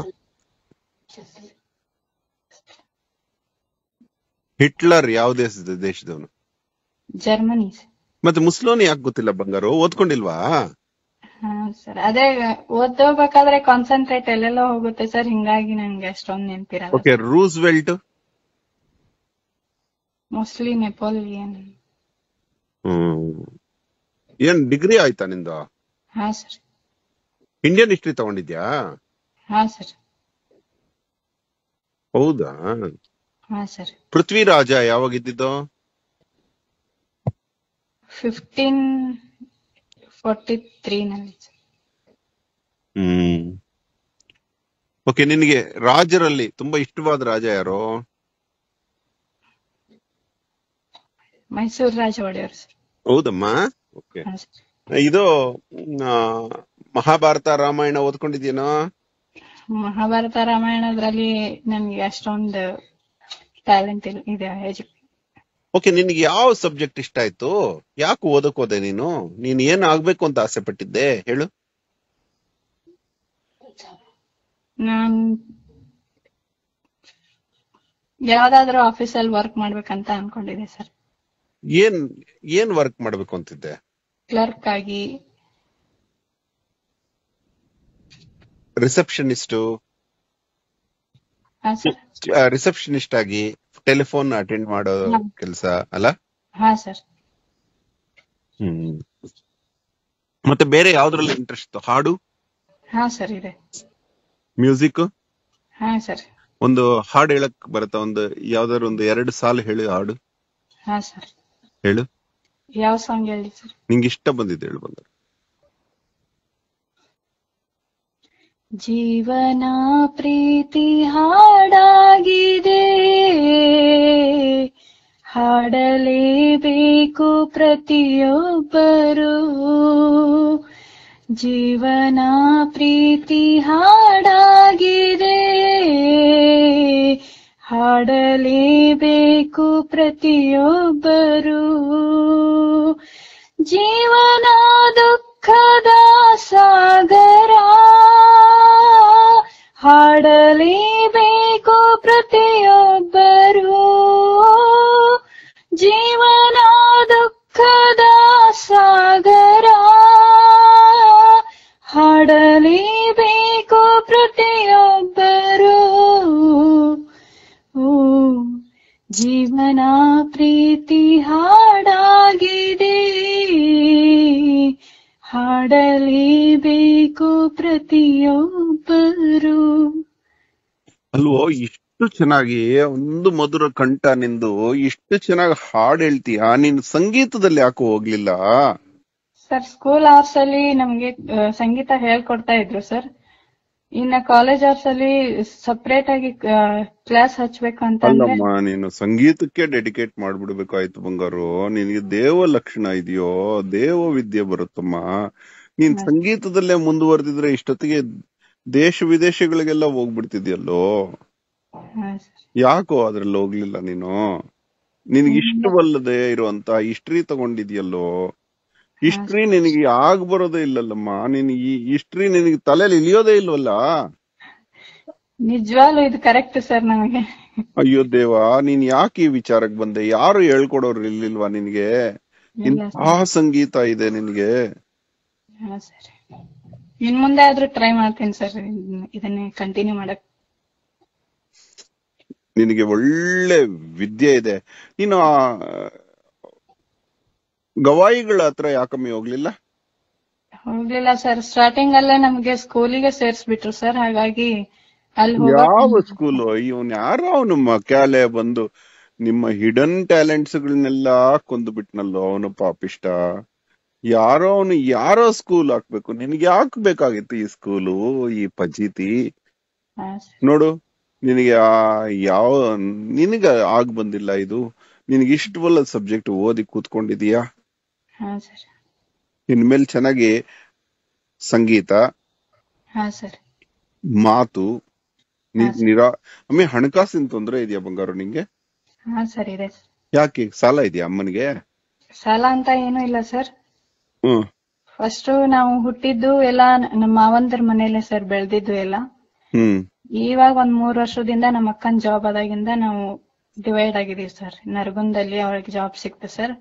ಹಿಟ್ಲರ್ ಯಾವ ದೇಶದ ದೇಶದವನು ಜರ್ಮನಿ ಮತ್ತೆ ಮುಸ್ಲೋನಿ ಯಾಕೆ ಗೊತ್ತಿಲ್ಲ ಬಂಗಾರು ಓದ್ಕೊಂಡಿಲ್ವಾ ಹಾ ಸರ್ ಅದೇ ಓದೋಬೇಕಾದ್ರೆ ಕಾನ್ಸಂಟ್ರೇಟ್ ಎಲ್ಲೆಲ್ಲೋ ಹೋಗುತ್ತೆ ಸರ್ ಹಿಂಗಾಗಿ ನಂಗೆ ಅಷ್ಟೊಂದ್ ನೆನ್ಪಿರಲ್ಲ okay Roosevelt mostly Napoleon hmm ಏನ್ ಡಿಗ್ರಿ ಆಯ್ತಾ ನಿಂದು ಹಾ ಸರ್ ಇಂಡಿಯನ್ ಹಿಸ್ಟ್ರಿ ತಗೊಂಡಿದ್ಯಾ ಹಾ ಸರ್ ಹೌದಾ ಹಾ ಸರ್ ಪೃಥ್ವಿರಾಜ ಯಾವಾಗ ಇದ್ದಿದ್ದು ಫಿಫ್ಟೀನ್ ಫೋರ್ಟಿ ತ್ರೀ ನಲ್ಲಿ sir. ಹ್ಮ್ ಓಕೆ ನಿನಗೆ ರಾಜರಲ್ಲಿ ತುಂಬಾ ಇಷ್ಟವಾದ ರಾಜ ಯಾರು ಮೈಸೂರು ರಾಜ ಒಡೆಯರ್ ಸರ್ ಹೌದಮ್ಮ ಓಕೆ ಹಾ ಸರ್ ಇದು ಆ, ಮಹಾಭಾರತ ರಾಮಾಯಣ ಓದ್ಕೊಂಡಿದ್ಯೇನೋ ಮಹಾಭಾರತ ರಾಮಾಯಣದ್ರಲ್ಲಿ ನನ್ಗೆ ಅಷ್ಟೊಂದು ಟ್ಯಾಲೆಂಟ್ ಇದೆ ಎಜು ಓಕೆ ನಿನ್ಗೆ ಯಾವ ಸಬ್ಜೆಕ್ಟ್ ಇಷ್ಟ ಆಯ್ತು ಯಾಕೆ ಓದಕ್ ಹೋದೆ ನೀನು ನೀನ್ ಏನ್ ಆಗ್ಬೇಕು ಅಂತ ಆಸೆ ಪಟ್ಟಿದ್ದೆ ಹೇಳು ನಾನ್ ಯಾವ್ದಾದ್ರು ಆಫೀಸಲ್ಲಿ ವರ್ಕ್ ಮಾಡ್ಬೇಕಂತ ಅನ್ಕೊಂಡಿದ್ದೆ ಸರ್ ಏನ್ ಏನ್ ವರ್ಕ್ ಮಾಡ್ಬೇಕು ಅಂತಿದ್ದೆ ಕ್ಲರ್ಕ್ ಆಗಿ ರಿಸೆಪ್ಷನಿಸ್ಟ್ ಹಾ ಸರ್ ರಿಸೆಪ್ಷನಿಸ್ಟ್ ಆಗಿ ಟೆಲಿಫೋನ್ ಅಟೆಂಡ್ ಮಾಡೋ ಹ್ಮ್. ಕೆಲಸ ಅಲ್ಲ ಹಾ ಸರ್ ಹ್ಮ್ ಮತ್ತೆ ಬೇರೆ ಯಾವ್ದ್ರಲ್ಲಿ ಇಂಟ್ರೆಸ್ಟ್ ಹಾಡು ಹಾ ಸರ್ ಇದೆ ಮ್ಯೂಸಿಕ್ ಹಾ ಸರ್ ಒಂದು ಹಾಡು ಹೇಳಕ್ ಬರುತ್ತಾ ಒಂದು ಯಾವ್ದಾದ್ರು ಒಂದು ಎರಡು ಸಾಲು ಹೇಳಿ ಹಾಡು ಹಾ ಸರ್ ಹೇಳು ಯಾವ ಸಾಂಗ್ ಹೇಳಿ ಸರ್ ನಿಂಗೆ ಇಷ್ಟ ಬಂದಿದ್ದು ಹೇಳು ಬಂದ ಜೀವನ ಪ್ರೀತಿ ಹಾಡಾಗಿದೆ ಹಾಡಲೇಬೇಕು ಪ್ರತಿಯೊಬ್ಬರು ಜೀವನ ಪ್ರೀತಿ ಹಾಡಾಗಿದೆ ಹಾಡಲೇಬೇಕು ಪ್ರತಿಯೊಬ್ಬರು ಜೀವನ ದುಃಖದ ಸಾಗರ ಹಾಡಲೇಬೇಕು ಪ್ರತಿಯೊಬ್ಬರು ಜೀವನ ದುಃಖದ ಸಾಗರ ಹಾಡಲೇಬೇಕು ಪ್ರತಿಯೊಬ್ಬರು ಓ ಜೀವನ ಪ್ರೀತಿ ಹಾಡಾಗಿದೆ ಹಾಡಲೇಬೇಕು ಪ್ರತಿಯೊಬ್ಬರು ಅಲ್ವೋ ಇಷ್ಟು ಇಷ್ಟು ಚೆನ್ನಾಗಿ ಒಂದು ಮಧುರ ಕಂಠ ನಿಂದು ಇಷ್ಟು ಚೆನ್ನಾಗಿ ಹಾಡ್ ಹೇಳ್ತೀಯ ನೀನ್ ಸಂಗೀತದಲ್ಲಿ ಯಾಕೋ ಹೋಗ್ಲಿಲ್ಲ ಸರ್ ಸ್ಕೂಲ್ ಅವರ್ಸ್ ಅಲ್ಲಿ ನಮ್ಗೆ ಆ, ಸಂಗೀತ ಹೇಳ್ಕೊಡ್ತಾ ಇದ್ರು ಸರ್ ಇನ್ನ ಕಾಲೇಜ್ ಅವರ್ಸ್ ಅಲ್ಲಿ ಸಪರೇಟ್ ಆಗಿ ಕ್ಲಾಸ್ ಹಚ್ಬೇಕು ಅಂತಂದ್ರೆ ಅಲ್ಲಮ್ಮ ನೀನು ಸಂಗೀತಕ್ಕೆ ಡೆಡಿಕೇಟ್ ಮಾಡ್ಬಿಡ್ಬೇಕಾಯ್ತು ಬಂಗಾರು ನಿನಗೆ ದೇವ ಲಕ್ಷಣ ಇದೆಯೋ ದೇವ ವಿದ್ಯೆ ಬರುತ್ತಮ್ಮ ನೀನ್ ಸಂಗೀತದಲ್ಲೇ ಮುಂದುವರೆದಿದ್ರೆ ಇಷ್ಟೊತ್ತಿಗೆ ದೇಶ ವಿದೇಶಗಳಿಗೆಲ್ಲ ಹೋಗ್ಬಿಡ್ತಿದ್ಯಲ್ಲೋ ಹಾ ಸರ್ ಯಾಕೋ ಅದ್ರಲ್ಲಿ ಹೋಗ್ಲಿಲ್ಲ ನೀನು ನಿನ್ಗೆ ಇಷ್ಟವಲ್ಲದೆ ಇರುವಂತ ಹಿಸ್ಟ್ರಿ ತಗೊಂಡಿದ್ಯಲ್ಲೋ ಹಿಸ್ಟ್ರಿ ನಿನಗೆ ಆಗ್ ಬರೋದೇ ಇಲ್ಲಲ್ಲಮ್ಮ ನೀನ್ ಈ ಹಿಸ್ಟ್ರಿ ನಿನಗೆ ತಲೆಯಲ್ಲಿ ಇಳಿಯೋದೇ ಇಲ್ವಲ್ಲ ನಿಜವಾಗ್ಲೂ ಇದು ಕರೆಕ್ಟ್ ಸರ್ ನಮಗೆ ಅಯ್ಯೋ ದೇವ ನೀನ್ ಯಾಕೆ ಈ ವಿಚಾರಕ್ಕೆ ಬಂದೆ ಯಾರು ಹೇಳ್ಕೊಡೋರು ಇರ್ಲಿಲ್ವಾ ನಿನ್ಗೆ ಇಲ್ಲ ಇಂತಹ ಸಂಗೀತ ಇದೆ ನಿನ್ಗೆ ಹಾ ಸರ್ ಇನ್ ಮುಂದೆ ಆದ್ರೂ ಟ್ರೈ ಮಾಡ್ತೀನಿ ಸರ್ ಇದನ್ನೇ ಕಂಟಿನ್ಯೂ ಮಾಡಕ್ ನಿನಗೆ ಒಳ್ಳೆ ವಿದ್ಯೆ ಇದೆ ನೀನು ಆ ಗವಾಯಿಗಳ ಹತ್ರ ಯಾಕಮ್ಮಿ ಹೋಗ್ಲಿಲ್ಲ ಹೋಗ್ಲಿಲ್ಲ ಸರ್ ಸ್ಟಾರ್ಟಿಂಗ್ ಅಲ್ಲೇ ನಮ್ಗೆ ಸ್ಕೂಲಿಗೆ ಸೇರ್ಸ್ಬಿಟ್ರು ಸರ್ ಹಾಗಾಗಿ ಅಲ್ಲಿ ಯಾವ ಹೋಗಕ್ ಸ್ಕೂಲು ಇವನ್ ಯಾರೋ ಅವನು ಮಕ್ಯಾಲೆ ಬಂದು ನಿಮ್ಮ ಹಿಡನ್ ಟ್ಯಾಲೆಂಟ್ಸ್ ಗಳನ್ನೆಲ್ಲ ಕೊಂದು ಬಿಟ್ನಲ್ಲೋ ಅವನು ಪಾಪಿಷ್ಟ ಯಾರೋ ಅವನು ಯಾರೋ ಸ್ಕೂಲ್ ಹಾಕ್ಬೇಕು ನಿನ್ಗೆ ಯಾಕೆ ಬೇಕಾಗಿತ್ತು ಈ ಸ್ಕೂಲು ಈ ಪಜೀತಿ ಹಾ ಸರ್ ನೋಡು ನಿನಗೆ ಆ ಯಾವ ನಿನಗ ಆಗ್ ಬಂದಿಲ್ಲ ಇದು ನಿನಗೆ ಇಷ್ಟವಲ್ಲ ಸಬ್ಜೆಕ್ಟ್ ಓದಿ ಕೂತ್ಕೊಂಡಿದೀಯಾ ಹಾ ಸರ್ ಇನ್ಮೇಲೆ ಚೆನ್ನಾಗಿ ಸಂಗೀತ ಹಾ ಸರ್ ಮಾತು ನಿ- ಹಾ, ಸರ್. ನಿರಾ ಆಮೇಲೆ ಹಣಕಾಸಿನ ತೊಂದರೆ ಇದೆಯಾ ಬಂಗಾರು ನಿಂಗೆ ಹಾ ಸರ್ ಇದೆ ಸರ್ ಯಾಕೆ ಸಾಲ ಇದೆಯಾ ಅಮ್ಮನಿಗೆ ಸಾಲ ಅಂತ ಏನೂ ಇಲ್ಲ ಸರ್ ಹ್ಮ್ ಫಸ್ಟ್ ನಾವು ಹುಟ್ಟಿದ್ದು ಎಲ್ಲ ನಮ್ಮ ಮಾವಂದ್ರ ಮನೇಲೆ ಸರ್ ಬೆಳ್ದಿದ್ದು ಎಲ್ಲ ಹ್ಮ್ ಇವಾಗ ಒಂದ್ ಮೂರ್ ವರ್ಷದಿಂದ ನಮ್ಮ ಅಕ್ಕನ್ ಜಾಬ್ ಆದಾಗಿಂದ ನಾವು ಡಿವೈಡ್ ಆಗಿದೀವಿ ಸರ್ ನರಗುಂದಲ್ಲಿ ಅವಳಿಗೆ ಜಾಬ್ ಸಿಕ್ತು ಸರ್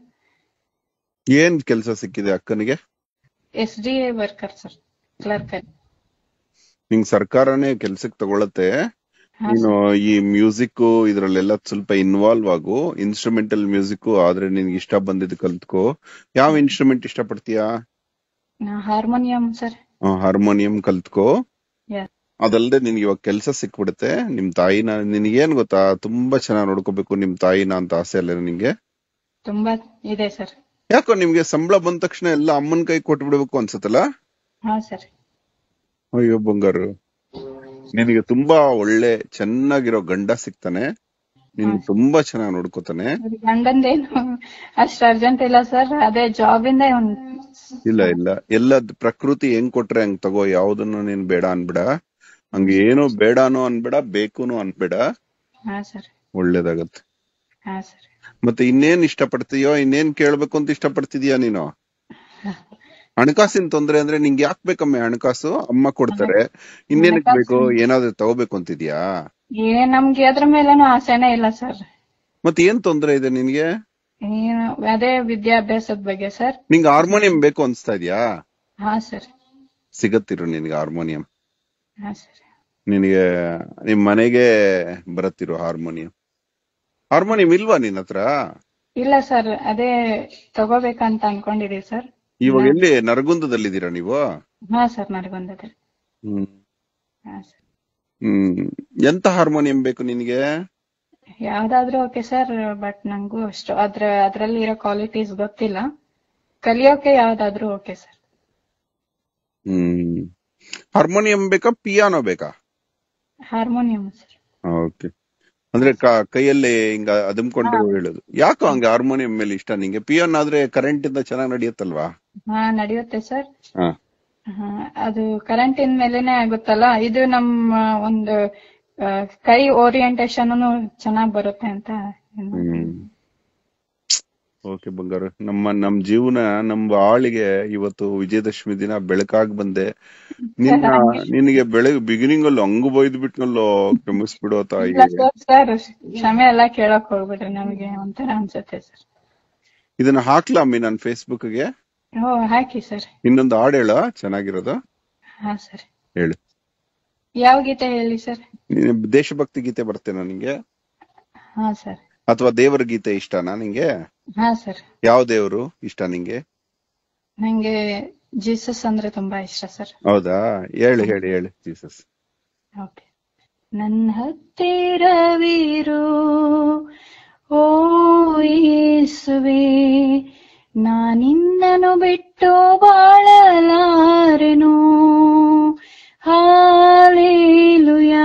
ಏನ್ ಕೆಲಸ ಸಿಕ್ಕಿದೆ ಅಕ್ಕನಿಗೆ S D A worker sir clerk ಅಲ್ಲಿ ನಿಂಗ್ ಸರ್ಕಾರನೇ ಕೆಲ್ಸಕ್ಕೆ ತಗೊಳತ್ತೆ ಹಾ ನೀನು ಈ ಮ್ಯೂಸಿಕ್ ಇದ್ರಲ್ಲೆಲ್ಲ ಸ್ವಲ್ಪ ಇನ್ವಾಲ್ವ್ ಆಗು ಇನ್ಸ್ಟ್ರೂಮೆಂಟಲ್ ಮ್ಯೂಸಿಕ್ ಆದ್ರೆ ನಿನ್ಗೆ ಇಷ್ಟ ಬಂದಿದ್ದು ಕಲ್ತ್ಕೋ ಯಾವ ಇನ್ಸ್ಟ್ರೂಮೆಂಟ್ ಇಷ್ಟ ಪಡ್ತೀಯಾ ಹಾರ್ಮೋನಿಯಂ ಸರ್ ಹಾರ್ಮೋನಿಯಂ ಕಲ್ತ್ಕೋ Yeah. ಅದಲ್ದೆ ನಿನ್ಗೆ ಇವಾಗ ಕೆಲಸ ಸಿಕ್ಬಿಡುತ್ತೆ ನಿಮ್ ತಾಯಿನ ನಿನ್ಗೇನ್ ಗೊತ್ತಾ ತುಂಬಾ ಚೆನ್ನಾಗಿ ನೋಡ್ಕೋಬೇಕು ನಿಮ್ ತಾಯಿನ ಅಂತ ಆಸೆ ಅಲ್ಲ ನಿಂಗೆ ತುಂಬಾ ಇದೆ ಸರ್ ಯಾಕೋ ನಿಮ್ಗೆ ಸಂಬಳ ಬಂದ ತಕ್ಷಣ ಎಲ್ಲ ಅಮ್ಮನ್ ಕೈ ಕೊಟ್ಬಿಡ್ಬೇಕು ಅನ್ಸತ್ತಲ್ಲ ಹಾ ಸರ್ ಅಯ್ಯೋ ಬಂಗಾರು ನಿನಗೆ ತುಂಬಾ ಒಳ್ಳೆ ಚೆನ್ನಾಗಿರೋ ಗಂಡ ಸಿಗ್ತಾನೆ ನಿನ್ ತುಂಬಾ ಚೆನ್ನಾಗಿ ನೋಡ್ಕೋತಾನೆ ಗಂಡಂದೇನು ಅಷ್ಟು ಅರ್ಜೆಂಟ್ ಇಲ್ಲ ಸರ್ ಅದೇ ಜಾಬ್ ಇಂದ ಒಂದ್ ಇಲ್ಲ ಇಲ್ಲ ಎಲ್ಲ ಪ್ರಕೃತಿ ಹೆಂಗ್ ಕೊಟ್ರೆ ಹಂಗ್ ತಗೋ ಯಾವ್ದನ್ನು ನೀನ್ ಬೇಡ ಅನ್ಬೇಡ ಹಂಗ ಏನು ಬೇಡಾನು ಅನ್ಬೇಡ ಬೇಕೂನು ಅನ್ಬೇಡ ಹಾ ಸರ್ ಒಳ್ಳೇದಾಗತ್ತೆ ಹಾ ಸರ್ ಮತ್ತೆ ಇನ್ನೇನ್ ಇಷ್ಟಪಡ್ತೀಯೋ ಇನ್ನೇನ್ ಕೇಳ್ಬೇಕು ಅಂತ ಇಷ್ಟಪಡ್ತಿದ್ಯಾ ನೀನು ಹಣಕಾಸಿನ ತೊಂದ್ರೆ ಅಂದ್ರೆ ನಿಂಗೆ ಯಾಕೆ ಬೇಕಮ್ಮೆ ಹಣಕಾಸು ಅಮ್ಮ ಕೊಡ್ತಾರೆ ಇನ್ನೇನಕ್ ಬೇಕು ಏನಾದ್ರು ತಗೋಬೇಕು ಅಂತಿದ್ಯಾ ಏ ನಮ್ಗೆ ಅದ್ರ ಮೇಲೇನು ಆಸೆನೇ ಇಲ್ಲ ಸರ್ ಮತ್ತೆ ಏನ್ ತೊಂದ್ರೆ ಇದೆ ನಿನ್ಗೆ ಏನು ಅದೇ ವಿದ್ಯಾಭ್ಯಾಸದ ಬಗ್ಗೆ ಸರ್ ನಿಂಗೆ ಹಾರ್ಮೋನಿಯಂ ಬೇಕು ಅನ್ಸ್ತಾ ಇದ್ಯಾ ಹಾ ಸರ್ ಸಿಗತ್ತಿರು ನಿನ್ಗೆ ಹಾರ್ಮೋನಿಯಂ ಹಾ ಸರ್ ನಿನಗೆ ನಿಮ್ ಮನೆಗೆ ಬರತ್ತಿರೋ ಹಾರ್ಮೋನಿಯಂ ಹಾರ್ಮೋನಿಯಂ ಇಲ್ವಾ ನಿನ್ ಹತ್ರ ಇಲ್ಲ ಸರ್ ಅದೇ ತಗೋಬೇಕಂತ ಅನ್ಕೊಂಡಿದೀವಿ ಸರ್ ಇವಾಗ ಎಲ್ಲಿ ನರಗುಂದದಲ್ಲಿದ್ದೀರಾ ನೀವು ಹಾ ಸರ್ ನನಗೊಂದದೆ ಹ್ಮ್ ಹಾ ಸರ್ ಹ್ಮ್ ಎಂತ ಹಾರ್ಮೋನಿಯಂ ಬೇಕು ನಿನಗೆ ಯಾವ್ದಾದ್ರೂ ಓಕೆ ಸರ್ ಬಟ್ ನಂಗೂ ಅಷ್ಟು ಅದ್ರ ಅದ್ರಲ್ಲಿ ಇರೋ ಕ್ವಾಲಿಟೀಸ್ ಗೊತ್ತಿಲ್ಲ ಕಲಿಯೋಕೆ ಯಾವ್ದಾದ್ರೂ ಓಕೆ ಸರ್ ಹ್ಮ್ ಹಾರ್ಮೋನಿಯಂ ಬೇಕಾ ಪಿಯಾನೋ ಬೇಕಾ ಹಾರ್ಮೋನಿಯಂ ಸರ್ ಓಕೆ ಅಂದ್ರೆ ಕ- ಕೈಯಲ್ಲಿ ಹಿಂಗ ಅದುಮ್ಕೊಂಡು ಹೇಳೋದು ಯಾಕೋ ಹಂಗ ಹಾರ್ಮೋನಿಯಂ ಮೇಲೆ ಇಷ್ಟ ನಿಂಗೆ ಪಿಯಾನೋ ಆದ್ರೆ ಕರೆಂಟ್ ಇಂದ ಚೆನ್ನಾಗಿ ನಡೆಯುತ್ತಲ್ವಾ ಹಾ ನಡೆಯುತ್ತೆ ಸರ್ ಹಾ ಹಾ, ಅದು ಕರೆಂಟಿನ ಮೇಲೆನೆ ಆಗುತ್ತಲ್ಲ ಇದು ನಮ್ಮ ಒಂದು ಆ, ಕೈ ಓರಿಯಂಟೇಶನ್ ಚೆನ್ನಾಗ್ ಬರುತ್ತೆ ಅಂತ ಹ್ಮ್ ಓಕೆ ಬಂಗಾರ ನಮ್ಮ ನಮ್ ಜೀವನ ನಮ್ಮ ಆಳಿಗೆ ಇವತ್ತು ವಿಜಯದಶಮಿ ದಿನ ಬೆಳಕಾಗ್ ಬಂದೆ ನಿನ್ನ ನಿನಗೆ ಬೆಳಗ್ ಬಿಗಿನಿಂಗ್ ಅಲ್ಲಿ ಹಂಗು ಬೈದ್ ಬಿಟ್ನಲ್ಲೋ ಕ್ಷಮಿಸ್ಬಿಡೋ ತಾಯಿ ಸರ್ ಕ್ಷಮೆ ಎಲ್ಲ ಕೇಳಕ್ ಹೋಗ್ಬಿಡ್ರಿ ನಮಗೆ ಒಂಥರ ಅನ್ಸುತ್ತೆ ಸರ್ ಇದನ್ನ ಹಾಕ್ಲಾ ಅಮ್ಮಿ ನನ್ ಫೇಸ್ಬುಕ್ ಗೆ ಓ ಹಾಕಿ ಸರ್ ಇನ್ನೊಂದು ಹಾಡ್ ಹೇಳ ಚೆನ್ನಾಗಿರೋದು ಹಾ ಸರ್ ಹೇಳು ಯಾವ ಗೀತೆ ಹೇಳಿ ಸರ್ ನೀನು ದೇಶಭಕ್ತಿ ಗೀತೆ ಬರ್ತೇನಾ ನಿಂಗೆ ಹಾ ಸರ್ ಅಥವಾ ದೇವರ ಗೀತೆ ಇಷ್ಟನಾ ನಿಂಗೆ ಹಾ ಸರ್ ಯಾವ ದೇವರು ಇಷ್ಟ ನಿಂಗೆ ನಂಗೆ ಜೀಸಸ್ ಅಂದ್ರೆ ತುಂಬಾ ಇಷ್ಟ ಸರ್ ಹೌದಾ ಹೇಳಿ ಹೇಳಿ ಹೇಳಿ ಜೀಸಸ್ ಓಕೆ ನನ್ನ ಹತ್ತಿರವಿರು ಓ ಯೇಸುವೆ ನಾನಿನ್ನನು ಬಿಟ್ಟು ಬಾಳಲಾರೆನು ಹಾಲೇಲುಯಾ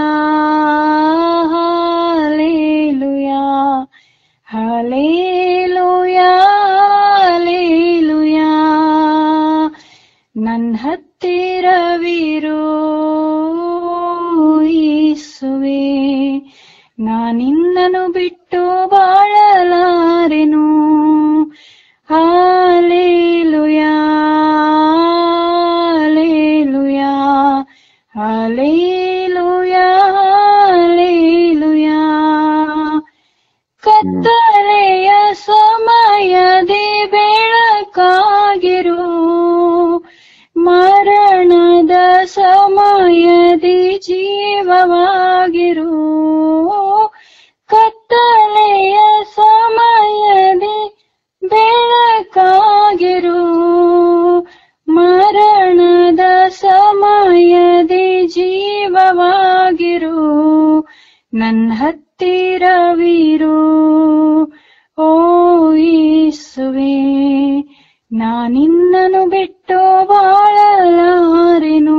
ಹಾಲೇಲುಯಾ ಹಾಲೇಲುಯಾ ಹಾಲೇಲುಯಾ ನನ್ನ ಹತ್ತಿರವಿರೋ ಯೇಸುವೆ ನಾನಿನ್ನನು ಬಿಟ್ಟು ಬಾಳಲಾರೆನು ಹಾಲೇಲುಯಾ ಹಾಲೇಲುಯಾ ಹಾಲೇಲುಯಾ ಹಾಲೇಲುಯಾ ಕತ್ತಲೆಯ ಸಮಯದಿ ಬೆಳಕಾಗಿರು ಮರಣದ ಸಮಯದಿ ಜೀವವಾಗಿರು ಕತ್ತಲೆಯ ಸಮಯದಿ ಬೆಳಕಾಗಿರು ಮರಣದ ಸಮಯದಿ ಜೀವವಾಗಿರು ನನ್ನ ಹತ್ತಿರವಿರು ಓ ಯೇಸುವೆ ನಾನಿನ್ನನು ಬಿಟ್ಟು ಬಾಳಲಾರೆನು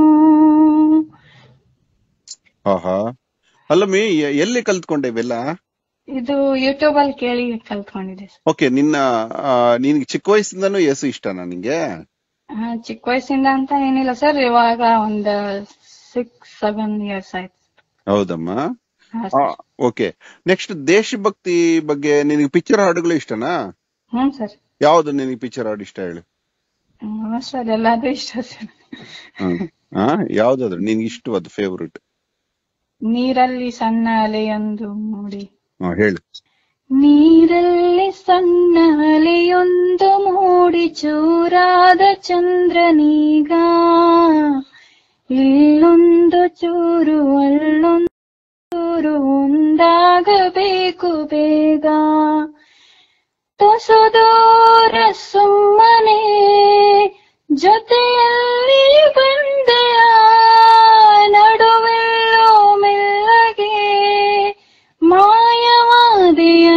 ಆಹಾ ಅಲ್ಲಮ್ಮಿ ಎ- ಎಲ್ಲಿ ಕಲ್ತ್ಕೊಂಡೆ ಇವೆಲ್ಲ ಇದು ಯೂಟ್ಯೂಬ್ ಅಲ್ಲಿ ಕೇಳಿ ಕಲ್ತ್ಕೊಂಡಿದ್ದೆ ಸರ್ ಓಕೆ ನಿನ್ನ ಆ, ನಿನ್ಗೆ ಚಿಕ್ಕ ವಯಸ್ಸಿಂದನೂ ಯೇಸು ಇಷ್ಟನಾ ನಿಂಗೆ ಹಾ, ಚಿಕ್ಕ ವಯಸ್ಸಿಂದ ಅಂತ ಏನಿಲ್ಲ ಸರ್ ಇವಾಗ ಒಂದ್ ಸಿಕ್ಸ್ ಸೆವೆನ್ ಇಯರ್ಸ್ ಆಯ್ತು ಹೌದಮ್ಮ ಹಾ, ಸರ್. ಓಕೆ ನೆಕ್ಸ್ಟ್ ದೇಶಭಕ್ತಿ ಬಗ್ಗೆ ನಿನಗೆ ಪಿಕ್ಚರ್ ಹಾಡುಗಳು ಇಷ್ಟನಾ ಹ್ಮ್ ಸರ್ ಯಾವ್ದು ನಿನಗೆ ಪಿಕ್ಚರ್ ಹಾಡು ಇಷ್ಟ ಹೇಳು ಹ್ಮ್ ಸರ್ ಎಲ್ಲಾದ್ರೂ ಇಷ್ಟ ಸರ್ ಹ್ಮ್. ಆ ಯಾವ್ದಾದ್ರು ನಿನ್ಗೆ ಇಷ್ಟವಾದ ಫೇವ್ರೆಟ್ ನೀರಲ್ಲಿ ಸಣ್ಣ ಅಲೆಯೊಂದು ಮೂಡಿ ಹೇಳು ನೀರಲ್ಲಿ ಸಣ್ಣ ಅಲೆಯೊಂದು ಮೂಡಿ ಚೂರಾದ ಚಂದ್ರನೀಗ ಇಲ್ಲೊಂದು ಚೂರು ಅಲ್ಲೊಂದು ಚೂರು ಒಂದಾಗಬೇಕು ಬೇಗ ತುಸು ದೂರ ಸುಮ್ಮನೆ ಜೊತೆಯಲ್ಲಿ ಬಂದೆಯ ನಡುವೆಲ್ಲೋ ಮೆಲ್ಲಗೆ ಮಾಯವಾದೆಯ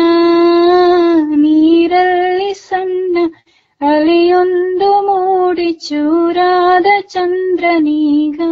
ನೀರಲ್ಲಿ ಸಣ್ಣ ಅಲೆಯೊಂದು ಮೂಡಿ ಚೂರಾದ ಚಂದ್ರನೀಗ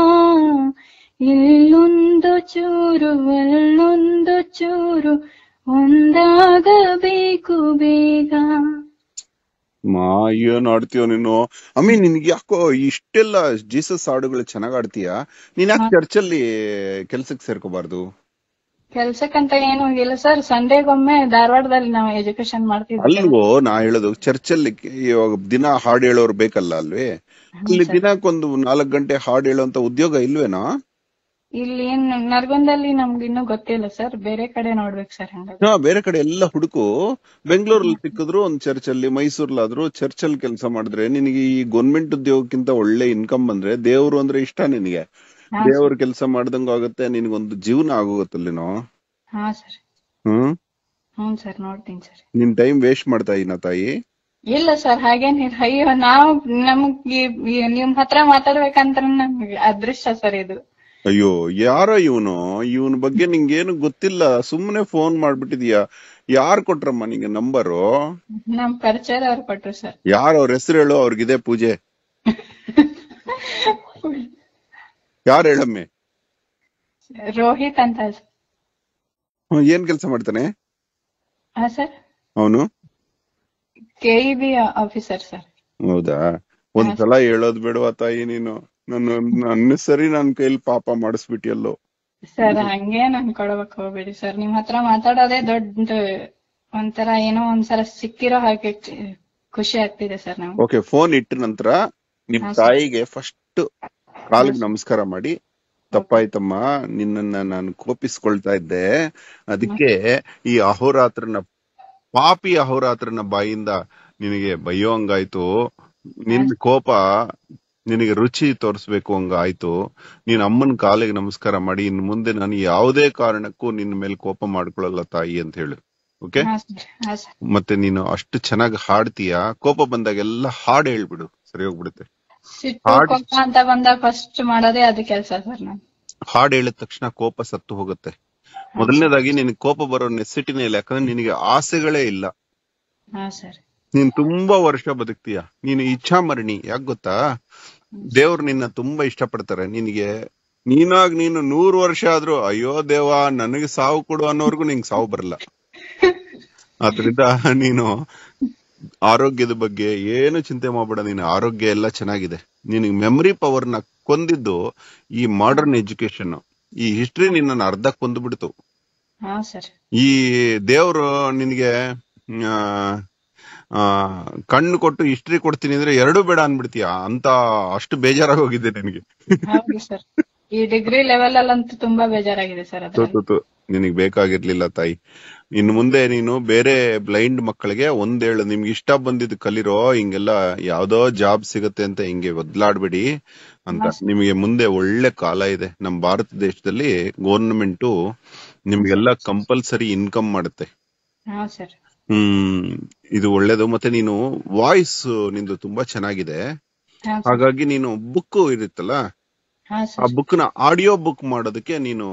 ಇಲ್ಲೊಂದು ಚೂರು ಅಲ್ಲೊಂದು ಚೂರು ಒಂದಾಗಬೇಕು ಬೇಗ ಮಾ ಏನ್ ಆಡ್ತೀಯೋ ನೀನು ಅಮ್ಮಿ ನಿನ್ಗೆ ಯಾಕೋ ಇಷ್ಟೆಲ್ಲ ಜೀಸಸ್ ಹಾಡುಗಳು ಚೆನ್ನಾಗ್ ಆಡ್ತೀಯಾ ನೀನ್ ಯಾಕೆ ಚರ್ಚಲ್ಲಿ ಕೆಲ್ಸಕ್ಕೆ ಸೇರ್ಕೋಬಾರ್ದು ಕೆಲ್ಸಕ್ಕಂತ ಏನು ಹೋಗಿಲ್ಲ ಸರ್ ಸಂಡೇಗೊಮ್ಮೆ ಧಾರವಾಡದಲ್ಲಿ ನಾವು ಎಜುಕೇಶನ್ ಮಾಡ್ತಿದ್ವಿ ಅಲ್ವೋ ನಾ ಹೇಳೋದು ಚರ್ಚಲ್ಲಿ ಇವಾಗ ದಿನ ಹಾಡು ಹೇಳೋರು ಬೇಕಲ್ಲ ಅಲ್ವೇ ಅಲ್ಲಿ ದಿನಕ್ಕೊಂದು ನಾಲ್ಕ್ ಗಂಟೆ ಹಾಡು ಹೇಳೋಂತ ಉದ್ಯೋಗ ಇಲ್ವೇನಾ ಇಲ್ಲಿ ಏನ್ ನರ್ಗುಂದಲ್ಲಿ ನಮ್ಗೆ ಇನ್ನೂ ಗೊತ್ತಿಲ್ಲ ಸರ್ ಬೇರೆ ಕಡೆ ನೋಡ್ಬೇಕು ಸರ್ ಹಂಗಾದ್ರೆ ಹಾ ಬೇರೆ ಕಡೆ ಎಲ್ಲ ಹುಡುಕು ಬೆಂಗಳೂರಲ್ಲಿ ಸಿಕ್ಕಿದ್ರು ಒಂದ್ ಚರ್ಚಲ್ಲಿ ಮೈಸೂರ್ಲಾದ್ರು ಚರ್ಚಲ್ಲಿ ಕೆಲಸ ಮಾಡಿದ್ರೆ ನಿನಗೆ ಈ ಗೌರ್ಮೆಂಟ್ ಉದ್ಯೋಗಕ್ಕಿಂತ ಒಳ್ಳೆ ಇನ್ಕಮ್ ಬಂದ್ರೆ ದೇವ್ರು ಅಂದ್ರೆ ಇಷ್ಟ ನಿನಗೆ ಹಾ ದೇವ್ರ ಕೆಲಸ ಮಾಡ್ದಂಗ ಆಗುತ್ತೆ ನಿನಗೊಂದು ಜೀವನ ಆಗೋಗುತ್ತಲ್ಲೇನೋ ಹಾ ಸರ್ ಹ್ಮ್ ಹ್ಮ್ ಸರ್ ನೋಡ್ತೀನಿ ಸರ್ ನಿನ್ ಟೈಮ್ ವೇಸ್ಟ್ ಮಾಡ್ತಾ ಇನ್ನ ತಾಯಿ ಇಲ್ಲ ಸರ್ ಹಾಗೇನಿಲ್ಲ ಅಯ್ಯೋ ನಾವು ನಮಗ್ ಈ- ಈ ನಿಮ್ ಹತ್ರ ಮಾತಾಡ್ಬೇಕಂತ ನಮ್ಗೆ ಅದೃಷ್ಟ ಸರ್ ಇದು ಅಯ್ಯೋ ಯಾರ ಇವನು ಇವನ್ ಬಗ್ಗೆ ನಿಂಗೇನು ಗೊತ್ತಿಲ್ಲ ಸುಮ್ಮನೆ ಫೋನ್ ಮಾಡ್ಬಿಟ್ಟಿದ್ಯಾ ಯಾರ್ ಕೊಟ್ರಮ್ಮ ನಿಂಗೆ ನಂಬರು ನಮ್ ಪರಿಚಯ ಅವ್ರು ಕೊಟ್ರು ಸರ್ ಯಾರ ಅವ್ರ ಹೆಸರು ಹೇಳು ಅವ್ರಿಗಿದೆ ಪೂಜೆ ಯಾರು ಹೇಳಮ್ಮೆ ರೋಹಿತ್ ಅಂತ ಸರ್. ಹ್ಮ್, ಏನ್ ಕೆಲಸ ಮಾಡ್ತಾನೆ ಹಾ ಸರ್ ಅವನು ಕೆಇಬಿ ಆಫೀಸರ್ ಸರ್ ಹೌದಾ ಒಂದ್ಸಲ ಹೇಳೋದ್ ಬೇಡವಾ ತಾಯಿ ನೀನು ನನ್ನ ನನ್ನ ಸರಿ ನನ್ ಕೈಲಿ ಪಾಪ ಮಾಡಿಸ್ಬಿಟ್ಟಿಯಲ್ಲೋ ಸರ್ ಹಂಗೇನ್ ಅನ್ಕೊಳ್ಬೇಕು ಹೋಗ್ಬೇಡಿ ಸರ್ ನಿಮ್ ಹತ್ರ ಮಾತಾಡೋದೇ ದೊಡ್ಡ ಒಂಥರ ಏನೋ ಒಂದ್ಸಲ ಸಿಕ್ಕಿರೋ ಹಾಗೆ ಖುಷಿ ಆಗ್ತಿದೆ ಸರ್ ನಾವು ಓಕೆ ಫೋನ್ ಇಟ್ಟ ನಂತರ ನಿಮ್ ಹಾ, ಸರ್. ತಾಯಿಗೆ ಫಸ್ಟ್ ಕಾಲಿಗೆ ನಮಸ್ಕಾರ ಮಾಡಿ ತಪ್ಪಾಯ್ತಮ್ಮ ನಿನ್ನನ್ನ ನಾನು ಕೋಪಿಸ್ಕೊಳ್ತಾ ಇದ್ದೆ ಅದಕ್ಕೆ ಈ ಅಹೋರಾತ್ರನ ಪಾಪಿ ಅಹೋರಾತ್ರನ ಬಾಯಿಂದ ನಿನಗೆ ಬೈಯೋ ಹಂಗಾಯ್ತು ನಿನ್ ಕೋಪ ನಿನಗೆ ರುಚಿ ತೋರಿಸ್ಬೇಕು ಹಂಗಾಯ್ತು ನೀನ್ ಅಮ್ಮನ ಕಾಲಿಗೆ ನಮಸ್ಕಾರ ಮಾಡಿ ಇನ್ ಮುಂದೆ ನಾನು ಯಾವುದೇ ಕಾರಣಕ್ಕೂ ನಿನ್ನ ಮೇಲೆ ಕೋಪ ಮಾಡ್ಕೊಳಲ್ಲ ತಾಯಿ ಅಂತ ಹೇಳು ಓಕೆ ಹಾ ಸರ್ ಹಾ ಸರ್ ಮತ್ತೆ ನೀನು ಅಷ್ಟು ಚೆನ್ನಾಗಿ ಹಾಡ್ತೀಯ ಕೋಪ ಬಂದಾಗೆಲ್ಲ ಹಾಡ್ ಹೇಳ್ಬಿಡು ಸರಿ ಹೋಗ್ಬಿಡುತ್ತೆ ಸಿಟ್ಟು ಹಾಡ್- ಕೋಪ ಅಂತ ಬಂದಾಗ ಫಸ್ಟ್ ಮಾಡೋದೇ ಅದು ಕೆಲಸ ಸರ್ ನಾನು ಹಾಡ್ ಹೇಳಿದ ತಕ್ಷಣ ಕೋಪ ಸತ್ತು ಹೋಗುತ್ತೆ ಮೊದಲನೇದಾಗಿ ನಿನಗೆ ಕೋಪ ಬರೋ ನೆಸಿಟಿನೇ ಇಲ್ಲ ಯಾಕಂದ್ರೆ ನಿನಗೆ ಆಸೆಗಳೇ ಇಲ್ಲ ಹಾ ಸರ್ ನೀನ್ ತುಂಬಾ ವರ್ಷ ಬದುಕ್ತೀಯ ನೀನು ಇಚ್ಛಾಮರಣಿ ಯಾಕೆ ಗೊತ್ತಾ ದೇವ್ರು ನಿನ್ನ ತುಂಬಾ ಇಷ್ಟಪಡ್ತಾರೆ ನಿನಗೆ ನೀನಾಗ್ ನೀನು ನೂರು ವರ್ಷ ಆದ್ರೂ ಅಯ್ಯೋ ದೇವ ನನಗೆ ಸಾವು ಕೊಡು ಅನ್ನೋರ್ಗು ನಿಂಗೆ ಸಾವು ಬರಲ್ಲ ಆದ್ರಿಂದ ನೀನು ಆರೋಗ್ಯದ ಬಗ್ಗೆ ಏನು ಚಿಂತೆ ಮಾಡ್ಬೇಡ ನೀನು ಆರೋಗ್ಯ ಎಲ್ಲ ಚೆನ್ನಾಗಿದೆ ನಿನಗೆ ಮೆಮರಿ ಪವರ್ ನ ಕೊಂದಿದ್ದು ಈ ಮಾಡರ್ನ್ ಎಜುಕೇಶನ್ ಈ ಹಿಸ್ಟ್ರಿ ನಿನ್ನ ಅರ್ಧ ಕೊಂದ್ಬಿಡ್ತು ಹಾ ಸರ್ ಈ ದೇವ್ರು ನಿನಗೆ ಆ, ಆ, ಕಣ್ಣು ಕೊಟ್ಟು ಹಿಸ್ಟ್ರಿ ಕೊಡ್ತೀನಿ ಅಂದ್ರೆ ಎರಡು ಬೇಡ ಅನ್ಬಿಡ್ತೀಯ ಅಂತ ಅಷ್ಟು ಬೇಜಾರಾಗಿ ಹೋಗಿದೆ ನಿನಗೆ ಹೌದು ಸರ್ ಈ ಡಿಗ್ರಿ ಲೆವೆಲ್ ಅಲ್ಲಂತೂ ತುಂಬಾ ಬೇಜಾರಾಗಿದೆ ಸರ್ ಅದ್ರಲ್ಲಿ ನಿನಗೆ ಬೇಕಾಗಿರ್ಲಿಲ್ಲ ತಾಯಿ ಇನ್ನು ಮುಂದೆ ನೀನು ಬೇರೆ ಬ್ಲೈಂಡ್ ಮಕ್ಕಳಿಗೆ ಒಂದೇಳು ನಿಮ್ಗೆ ಇಷ್ಟ ಬಂದಿದ್ದು ಕಲಿರೋ ಹಿಂಗೆಲ್ಲ ಯಾವ್ದೋ ಜಾಬ್ ಸಿಗತ್ತೆ ಅಂತ ಹಿಂಗೆ ಒದ್ಲಾಡ್ಬೇಡಿ ಅಂತ ನಿಮಗೆ ಮುಂದೆ ಒಳ್ಳೆ ಕಾಲ ಇದೆ ನಮ್ ಭಾರತ ದೇಶದಲ್ಲಿ ಗೌರ್ಮೆಂಟ್ ನಿಮ್ಗೆಲ್ಲ ಕಂಪಲ್ಸರಿ ಇನ್ಕಮ್ ಮಾಡುತ್ತೆ ಹಾ ಸರ್ ಹ್ಮ್ ಇದು ಒಳ್ಳೇದು ಮತ್ತೆ ನೀನು ವಾಯ್ಸ್ ನಿಂದು ತುಂಬಾ ಚೆನ್ನಾಗಿದೆ ಹಾ ಸರ್ ಹಾಗಾಗಿ ನೀನು ಬುಕ್ ಇರುತ್ತಲ್ಲ ಹಾ ಆ ಸರ್ ಬುಕ್ ನ ಆಡಿಯೋ ಬುಕ್ ಮಾಡೋದಕ್ಕೆ ನೀನು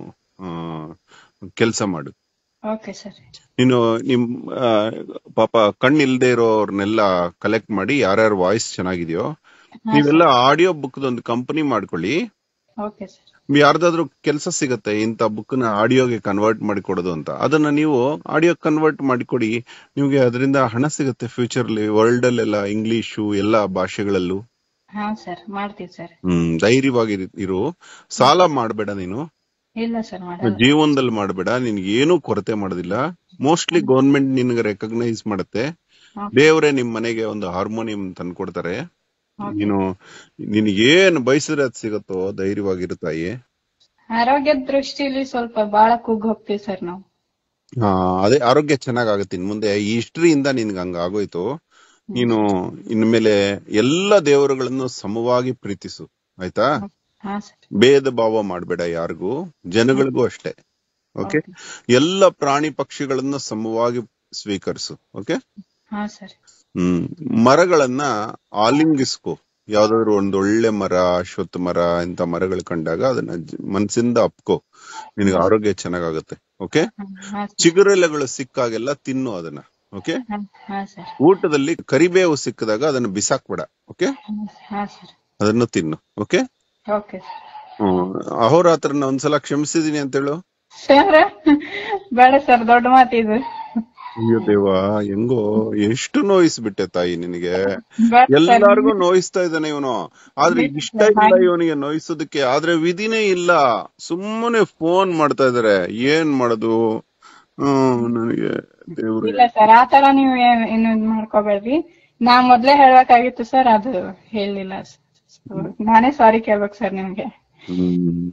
ಕೆಲಸ ಮಾಡು ಓಕೆ ಸರ್ ನೀನು ನಿಮ್ ಆ, ಪಾಪ ಕಣ್ಣಿಲ್ದೇ ಇರೋರ್ನೆಲ್ಲ ಕಲೆಕ್ಟ್ ಮಾಡಿ ಯಾರ್ಯಾರ ವಾಯ್ಸ್ ಚೆನ್ನಾಗಿದೆಯೋ ನೀವೆಲ್ಲ ಆಡಿಯೋ ಬುಕ್ ಒಂದು ಕಂಪನಿ ಮಾಡ್ಕೊಳ್ಳಿ ಓಕೆ ಸರ್ ಯಾರ್ದಾದ್ರೂ ಕೆಲಸ ಸಿಗತ್ತೆ ಇಂತ ಬುಕ್ ನ ಆಡಿಯೋಗೆ ಕನ್ವರ್ಟ್ ಮಾಡಿ ಕೊಡೋದು ಅಂತ ಅದನ್ನ ನೀವು ಆಡಿಯೋ ಕನ್ವರ್ಟ್ ಮಾಡಿಕೊಡಿ ನಿಮ್ಗೆ ಅದರಿಂದ ಹಣ ಸಿಗುತ್ತೆ ಫ್ಯೂಚರ್ ಅಲ್ಲಿ ವರ್ಲ್ಡ್ ಅಲ್ಲೆಲ್ಲ ಇಂಗ್ಲಿಷು ಎಲ್ಲಾ ಭಾಷೆಗಳಲ್ಲೂ ಹಾ ಸರ್ ಮಾಡ್ತೀವಿ ಸರ್ ಹ್ಮ್ ಧೈರ್ಯವಾಗಿ ಇರು- ಇರು ಸಾಲ ಮಾಡಬೇಡ ನೀನು ಇಲ್ಲ ಸರ್ ಮಾಡಲ್ಲ ಜೀವನದಲ್ಲಿ ಮಾಡಬೇಡ ನಿನ್ಗೆ ಏನೂ ಕೊರತೆ ಮಾಡೋದಿಲ್ಲ ಮೋಸ್ಟ್ಲಿ ಗೌರ್ಮೆಂಟ್ ನಿನ್ಗೆ ರೆಕಗ್ನೈಸ್ ಮಾಡುತ್ತೆ Okay. ದೇವರೇ ನಿಮ್ ಮನೆಗೆ ಒಂದು ಹಾರ್ಮೋನಿಯಂ ತಂದ್ಕೊಡ್ತಾರೆ ನೀನು ನಿನಗೇನ್ ಬಯಸಿದ್ರೆ ಅದ್ ಸಿಗತ್ತೋ ಧೈರ್ಯವಾಗಿರು ತಾಯಿ ಆರೋಗ್ಯದ ದೃಷ್ಟಿಲಿ ಸ್ವಲ್ಪ ಬಹಳ ಕುಗ್ಗ್ ಹೋಗ್ತೀವಿ ಸರ್ ನಾವು ಹಾ ಅದೇ ಆರೋಗ್ಯ ಚೆನ್ನಾಗಾಗತ್ತೆ ಇನ್ ಮುಂದೆ ಈ ಹಿಸ್ಟ್ರಿಯಿಂದ ನಿನ್ಗೆ ಹಂಗ ಆಗೋಯ್ತು ನೀನು ಇನ್ಮೇಲೆ ಎಲ್ಲ ದೇವರುಗಳನ್ನು ಸಮವಾಗಿ ಪ್ರೀತಿಸು ಆಯ್ತಾ ಹಾ ಸರ್ ಭೇದ ಭಾವ ಮಾಡ್ಬೇಡ ಯಾರಿಗೂ ಜನಗಳಿಗೂ ಅಷ್ಟೇ ಓಕೆ ಎಲ್ಲ ಪ್ರಾಣಿ ಪಕ್ಷಿಗಳನ್ನ ಸಮವಾಗಿ ಸ್ವೀಕರಿಸು ಓಕೆ ಹಾ ಸರ್ ಹ್ಮ್ ಮರಗಳನ್ನ ಆಲಿಂಗಿಸ್ಕೊ ಯಾವ್ದಾದ್ರು ಒಂದ್ ಒಳ್ಳೆ ಮರ ಅಶ್ವತ್ಥ ಮರ ಇಂತ ಮರಗಳು ಕಂಡಾಗ ಅದನ್ನ ಜ- ಮನ್ಸಿಂದ ಅಪ್ಕೋ ನಿನಗೆ ಆರೋಗ್ಯ ಚೆನ್ನಾಗಾಗುತ್ತೆ ಓಕೆ ಹಾ ಸರ್ ಚಿಗುರೆಲೆಗಳು ಸಿಕ್ಕಾಗೆಲ್ಲ ತಿನ್ನು ಅದನ್ನ ಓಕೆ ಹಾ ಹಾ ಸರ್ ಊಟದಲ್ಲಿ ಕರಿಬೇವು ಸಿಕ್ಕಿದಾಗ ಅದನ್ನ ಬಿಸಾಕ್ಬೇಡ ಓಕೆ ಹಾ ಸರ್ ಅದನ್ನು ತಿನ್ನು ಓಕೆ ಓಕೆ ಸರ್ ಹ್ಮ್ ಅಹೋರಾತ್ರನ ಒಂದ್ಸಲ ಕ್ಷಮಿಸಿದೀನಿ ಅಂತ ಹೇಳು ಸರ್ ಬೇಡ ಸರ್ ದೊಡ್ಡ ಮಾತಿದು ಅಯ್ಯೋ ದೇವ ಹೆಂಗೋ ಎಷ್ಟು ನೋಯಿಸ್ಬಿಟ್ಟೆ ತಾಯಿ ನಿನಗೆ ಬೇಡ ಸರ್ ಎಲ್ಲಾರ್ಗು ನೋಯಿಸ್ತಾ ಇದ್ದಾನೆ ಇವನು ಆದ್ರೆ ಇಷ್ಟ ಇಲ್ಲ ಇವನಿಗೆ ನೋಯಿಸೋದಕ್ಕೆ ಆದ್ರೆ ವಿಧಿನೇ ಇಲ್ಲ ಸುಮ್ಮನೆ ಫೋನ್ ಮಾಡ್ತಾ ಇದಾರೆ ಏನ್ ಮಾಡೋದು ಹ್ಮ್ ನನಗೆ ದೇವ್ರೆ ಇಲ್ಲ ಸರ್ ಆ ತರ ನೀವು ಏನ್- ಏನು ಇದ್ ಮಾಡ್ಕೋಬೇಡ್ರಿ ನಾ ಮೊದ್ಲೇ ಹೇಳ್ಬೇಕಾಗಿತ್ತು ಸರ್ ಅದು ಹೇಳಿಲ್ಲ ನಾನೇ ಸಾರಿ ಕೇಳ್ಬೇಕು ಸರ್ ನಿಮ್ಗೆ ಹ್ಮ್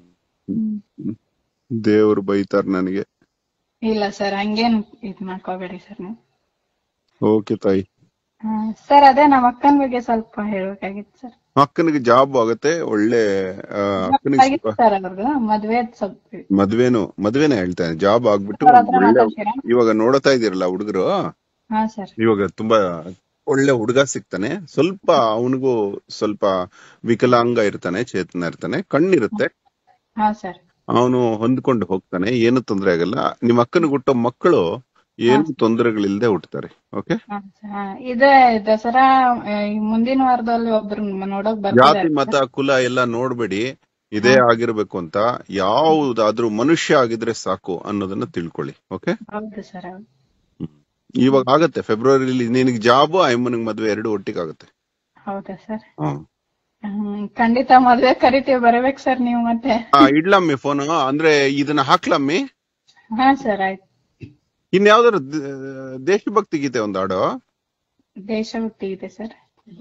ದೇವ್ರು ಬೈತಾರ ನನಗೆ ಇಲ್ಲ ಸರ್ ಹಂಗೇನ್ ಇದ್ ಮಾಡ್ಕೋಬೇಡಿ ಸರ್ ನೀವು ಓಕೆ ತಾಯಿ ಸರ್ ಅದೇ ನಮ್ಮ ಅಕ್ಕನ ಬಗ್ಗೆ ಸ್ವಲ್ಪ ಹೇಳ್ಬೇಕಾಗಿತ್ತು ಸರ್ ಅಕ್ಕನಿಗೆ ಜಾಬ್ ಆಗತ್ತೆ ಒಳ್ಳೆ ಆ, ಅಕ್ಕನಿಗೆ ಆಗಿತ್ತು ಸ್ವಲ್ಪ ಸರ್ ಅವ್ರದ್ದು ಮದ್ವೆ ಸ್ವಲ್ಪ ಮದ್ವೆನು ಮದ್ವೆನೇ ಹೇಳ್ತಾನೆ ಜಾಬ್ ಆಗ್ಬಿಟ್ಟು ಅವ್ರ ಹತ್ರ ಒಳ್ಳೆ ಮಾತಾಡ್ತೀರಾ ಇವಾಗ ನೋಡ್ತಾ ಇದೀರಲ್ಲ ಹುಡುಗರು ಹಾ ಸರ್ ಇವಾಗ ತುಂಬಾ ಒಳ್ಳೆ ಹುಡುಗ ಸಿಗ್ತಾನೆ ಸ್ವಲ್ಪ ಅವನಿಗೂ ಸ್ವಲ್ಪ ವಿಕಲಾಂಗ ಇರ್ತಾನೆ ಚೇತನ ಇರ್ತಾನೆ ಕಣ್ಣಿರುತ್ತೆ ಹಾ ಸರ್ ಅವನು ಹೊಂದ್ಕೊಂಡು ಹೋಗ್ತಾನೆ ಏನು ತೊಂದರೆ ಆಗಲ್ಲ ನಿಮ್ಮ ಅಕ್ಕನಿಗೆ ಹುಟ್ಟೋ ಮಕ್ಕಳು ಏನು ತೊಂದರೆಗಳಿಲ್ದೆ ಹುಟ್ಟುತ್ತಾರೆ ಓಕೆ ಹಾ, ಹಾ. ಇದೇ ದಸರಾ ಆ, ಈ ಮುಂದಿನ ವಾರದಲ್ಲಿ ಒಬ್ರು ನೋಡಕ್ ಜಾತಿ ಬರ್ತಿದ್ದಾರೆ ಮತ ಕುಲ ಎಲ್ಲ ನೋಡ್ಬೇಡಿ ಇದೇ ಆಗಿರ್ಬೇಕು ಅಂತ ಯಾವುದಾದ್ರೂ ಮನುಷ್ಯ ಆಗಿದ್ರೆ ಸಾಕು ಅನ್ನೋದನ್ನ ತಿಳ್ಕೊಳ್ಳಿ ಓಕೆ ಹೌದು ಸರ್ ಹೌದು ಇವಾಗ ಆಗತ್ತೆ ಫೆಬ್ರವರಿಲಿ ನಿನಗೆ ಜಾಬ್ ಅಮ್ಮನಿಗೆ ಮದ್ವೆ ಎರಡು ಒಟ್ಟಿಗೆ ಆಗುತ್ತೆ ಹೌದಾ ಸರ್ ಹ್ಮ್. ಹ್ಮ್ ಖಂಡಿತ ಮದ್ವೆ ಕರಿತೀವಿ ಬರ್ಬೇಕು ಸರ್ ನೀವು ಮತ್ತೆ ಆ, ಇಡ್ಲಮ್ಮಿ ಫೋನ್ ಅಂದ್ರೆ ಇದನ್ನ ಹಾಕ್ಲಮ್ಮಿ ಹಾ ಸರ್ ಆಯ್ತು ಇನ್ಯಾವ್ದಾದ್ರು ದ- ದೇಶಭಕ್ತಿ ಗೀತೆ ಒಂದು ಹಾಡು ದೇಶ ಹುಟ್ಟಿದೆ ಸರ್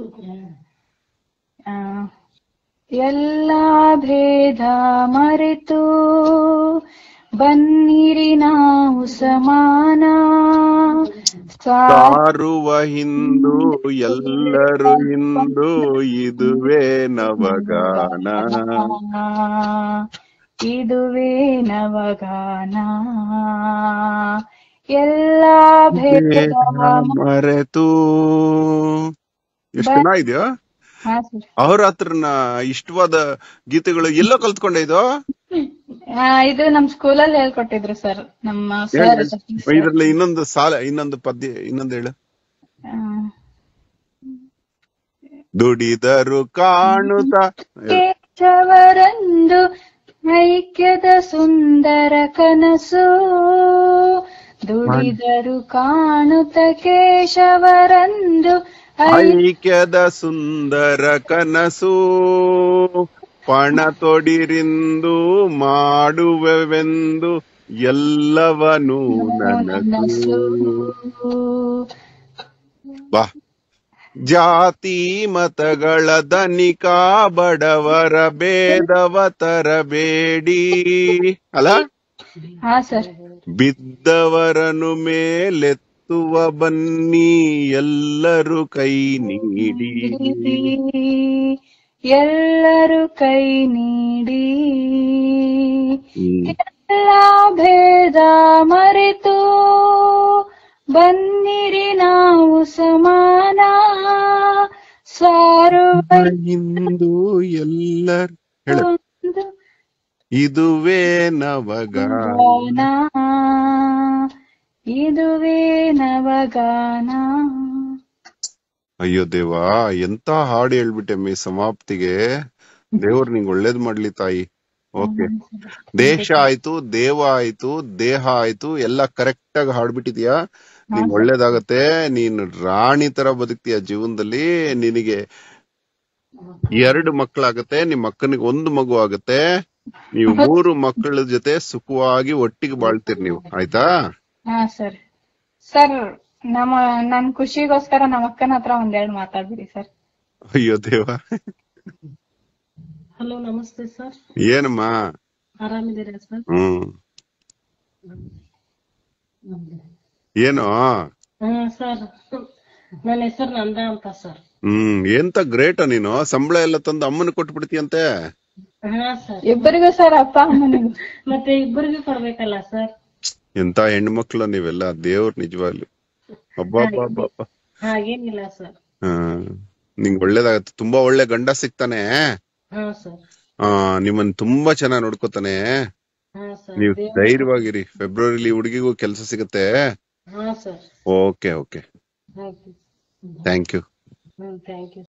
ಆ, ಎಲ್ಲ ಭೇದ ಮರೆತು ಬನ್ನಿರಿ ನಾವು ಸಮಾನ ಸಾ- ಸಾರುವ ಹಿಂದೂ ಎಲ್ಲರೂ ಹಿಂದೂ ಇದುವೇ ನವಗಾನ ಇದುವೇ ನವಗಾನ ಎಲ್ಲ ಭೇದ ಮರೆತು ಎಷ್ಟು ಚೆನ್ನಾಗಿದ್ಯೋ ಹಾ ಸರ್ ಅಹೋರಾತ್ರನ ಇಷ್ಟವಾದ ಗೀತೆಗಳು ಎಲ್ಲೋ ಕಲ್ತ್ಕೊಂಡೆ ಇದು ಆ, ಇದು ನಮ್ ಸ್ಕೂಲಲ್ಲಿ ಹೇಳ್ಕೊಟ್ಟಿದ್ರು ಸರ್ ನಮ್ಮ ಸರ್ ಇದ್ರಲ್ಲಿ ಇನ್ನೊಂದು ಸಾಲ ಇನ್ನೊಂದು ಪದ್ಯ ಇನ್ನೊಂದು ಹೇಳು ದುಡಿದರು ಕಾಣುತ್ತ ಕೇಶವರಂದು ಐಕ್ಯದ ಸುಂದರ ಕನಸು ದುಡಿದರು ಕಾಣುತ್ತ ಕೇಶವರಂದು ಐ- ಐಕ್ಯದ ಸುಂದರ ಕನಸು ಪಣ ತೊಡಿರಿಂದು ಮಾಡುವೆವೆಂದು ಎಲ್ಲವನು ನನಸು ಬಾ ಜಾತಿ ಮತಗಳ ಧನಿಕ ಬಡವರ ಭೇದವ ತರಬೇಡಿ ಅಲ್ಲ ಹಾ ಸರ್ ಬಿದ್ದವರನು ಮೇಲೆತ್ತುವ ಬನ್ನಿ ಎಲ್ಲರೂ ಕೈ ನೀಡಿ ಎಲ್ಲರೂ ಕೈ ನೀಡಿ ಹ್ಮ್. ಎಲ್ಲ ಭೇದ ಮರೆತು ಬನ್ನಿರಿ ನಾವು ಸಮಾನ ಸಾರುವ ಇಂದು ಎಲ್ಲರ ಹೇಳು ಒಂದು ಇದುವೇ ನವಗಾನ ಗಾನ ಇದುವೇ ನವಗಾನ ಅಯ್ಯೋ ದೇವಾ ಎಂತ ಹಾಡು ಹೇಳ್ಬಿಟ್ಟೆ ಮೇ ಸಮಾಪ್ತಿಗೆ ದೇವ್ರು ನಿಂಗ್ ಒಳ್ಳೇದ್ ಮಾಡ್ಲಿ ತಾಯಿ ಓಕೆ ದೇಶ ಆಯ್ತು ದೇವ ಆಯ್ತು ದೇಹ ಆಯ್ತು ಎಲ್ಲ ಕರೆಕ್ಟ್ ಆಗಿ ಹಾಡ್ಬಿಟ್ಟಿದ್ಯಾ ನಿಂಗ್ ಒಳ್ಳೇದಾಗತ್ತೆ ನೀನು ರಾಣಿ ತರ ಬದುಕ್ತೀಯ ಜೀವನದಲ್ಲಿ ನಿನಗೆ ಎರಡು ಮಕ್ಕಳಾಗತ್ತೆ ನಿಮ್ ಅಕ್ಕನಿಗೆ ಒಂದು ಮಗು ಆಗತ್ತೆ ನೀವು ಮೂರು ಮಕ್ಕಳ ಜೊತೆ ಸುಖವಾಗಿ ಒಟ್ಟಿಗೆ ಬಾಳ್ತೀರಿ ನೀವು ಆಯ್ತಾ ಹಾ ಸರ್ ಸರ್ ನಮ್ಮ ನನ್ ಖುಷಿಗೋಸ್ಕರ ನಮ್ಮ ಅಕ್ಕನ ಹತ್ರ ಒಂದೆರಡು ಮಾತಾಡ್ಬಿಡಿ ಸರ್ ಅಯ್ಯೋ ದೇವ ಹಲೋ ನಮಸ್ತೆ ಸರ್ ಏನಮ್ಮ ಆರಾಮಿದ್ದೀರಾ ಸರ್ ಹ್ಮ್ ಏನು ಹಾ ಸರ್ ನನ್ನ ಹೆಸರು ನಂದ ಅಂತ ಸರ್ ಹ್ಮ್ ಎಂತ ಗ್ರೇಟ ನೀನು ಸಂಬಳ ಎಲ್ಲ ತಂದು ಅಮ್ಮನ ಕೊಟ್ಬಿಡ್ತೀಯಂತೆ ಹಾ ಸರ್ ಇಬ್ಬರಿಗೂ ಸರ್ ಅಪ್ಪ ಅಮ್ಮನಿಗೂ ಮತ್ತೆ ಇಬ್ಬರಿಗೂ ಕೊಡ್ಬೇಕಲ್ಲ ಸರ್ ಎಂತ ಹೆಣ್ಮಕ್ಳು ನೀವೆಲ್ಲ ದೇವ್ರ ನಿಜವಾಗ್ಲು ಅಬ್ಬಾ ಹಾಗೇನಿಲ್ಲ ಸರ್ ಹ್ಮ್ ನಿಂಗ್ ಒಳ್ಳೇದಾಗತ್ತೆ ತುಂಬಾ ಒಳ್ಳೆ ಗಂಡ ಸಿಗ್ತಾನೆ ಹಾ ಸರ್ ಆ ನಿಮ್ಮನ್ ತುಂಬಾ ಚೆನ್ನಾಗ್ ನೋಡ್ಕೋತಾನೆ ಹಾ ಸರ್ ನೀವು ಧೈರ್ಯವಾಗಿರಿ ಫೆಬ್ರವರಿಲಿ ಹುಡುಗಿಗೂ ಕೆಲಸ ಸಿಗತ್ತೆ ಹಾ sir okay okay thank you thank you hmm thank you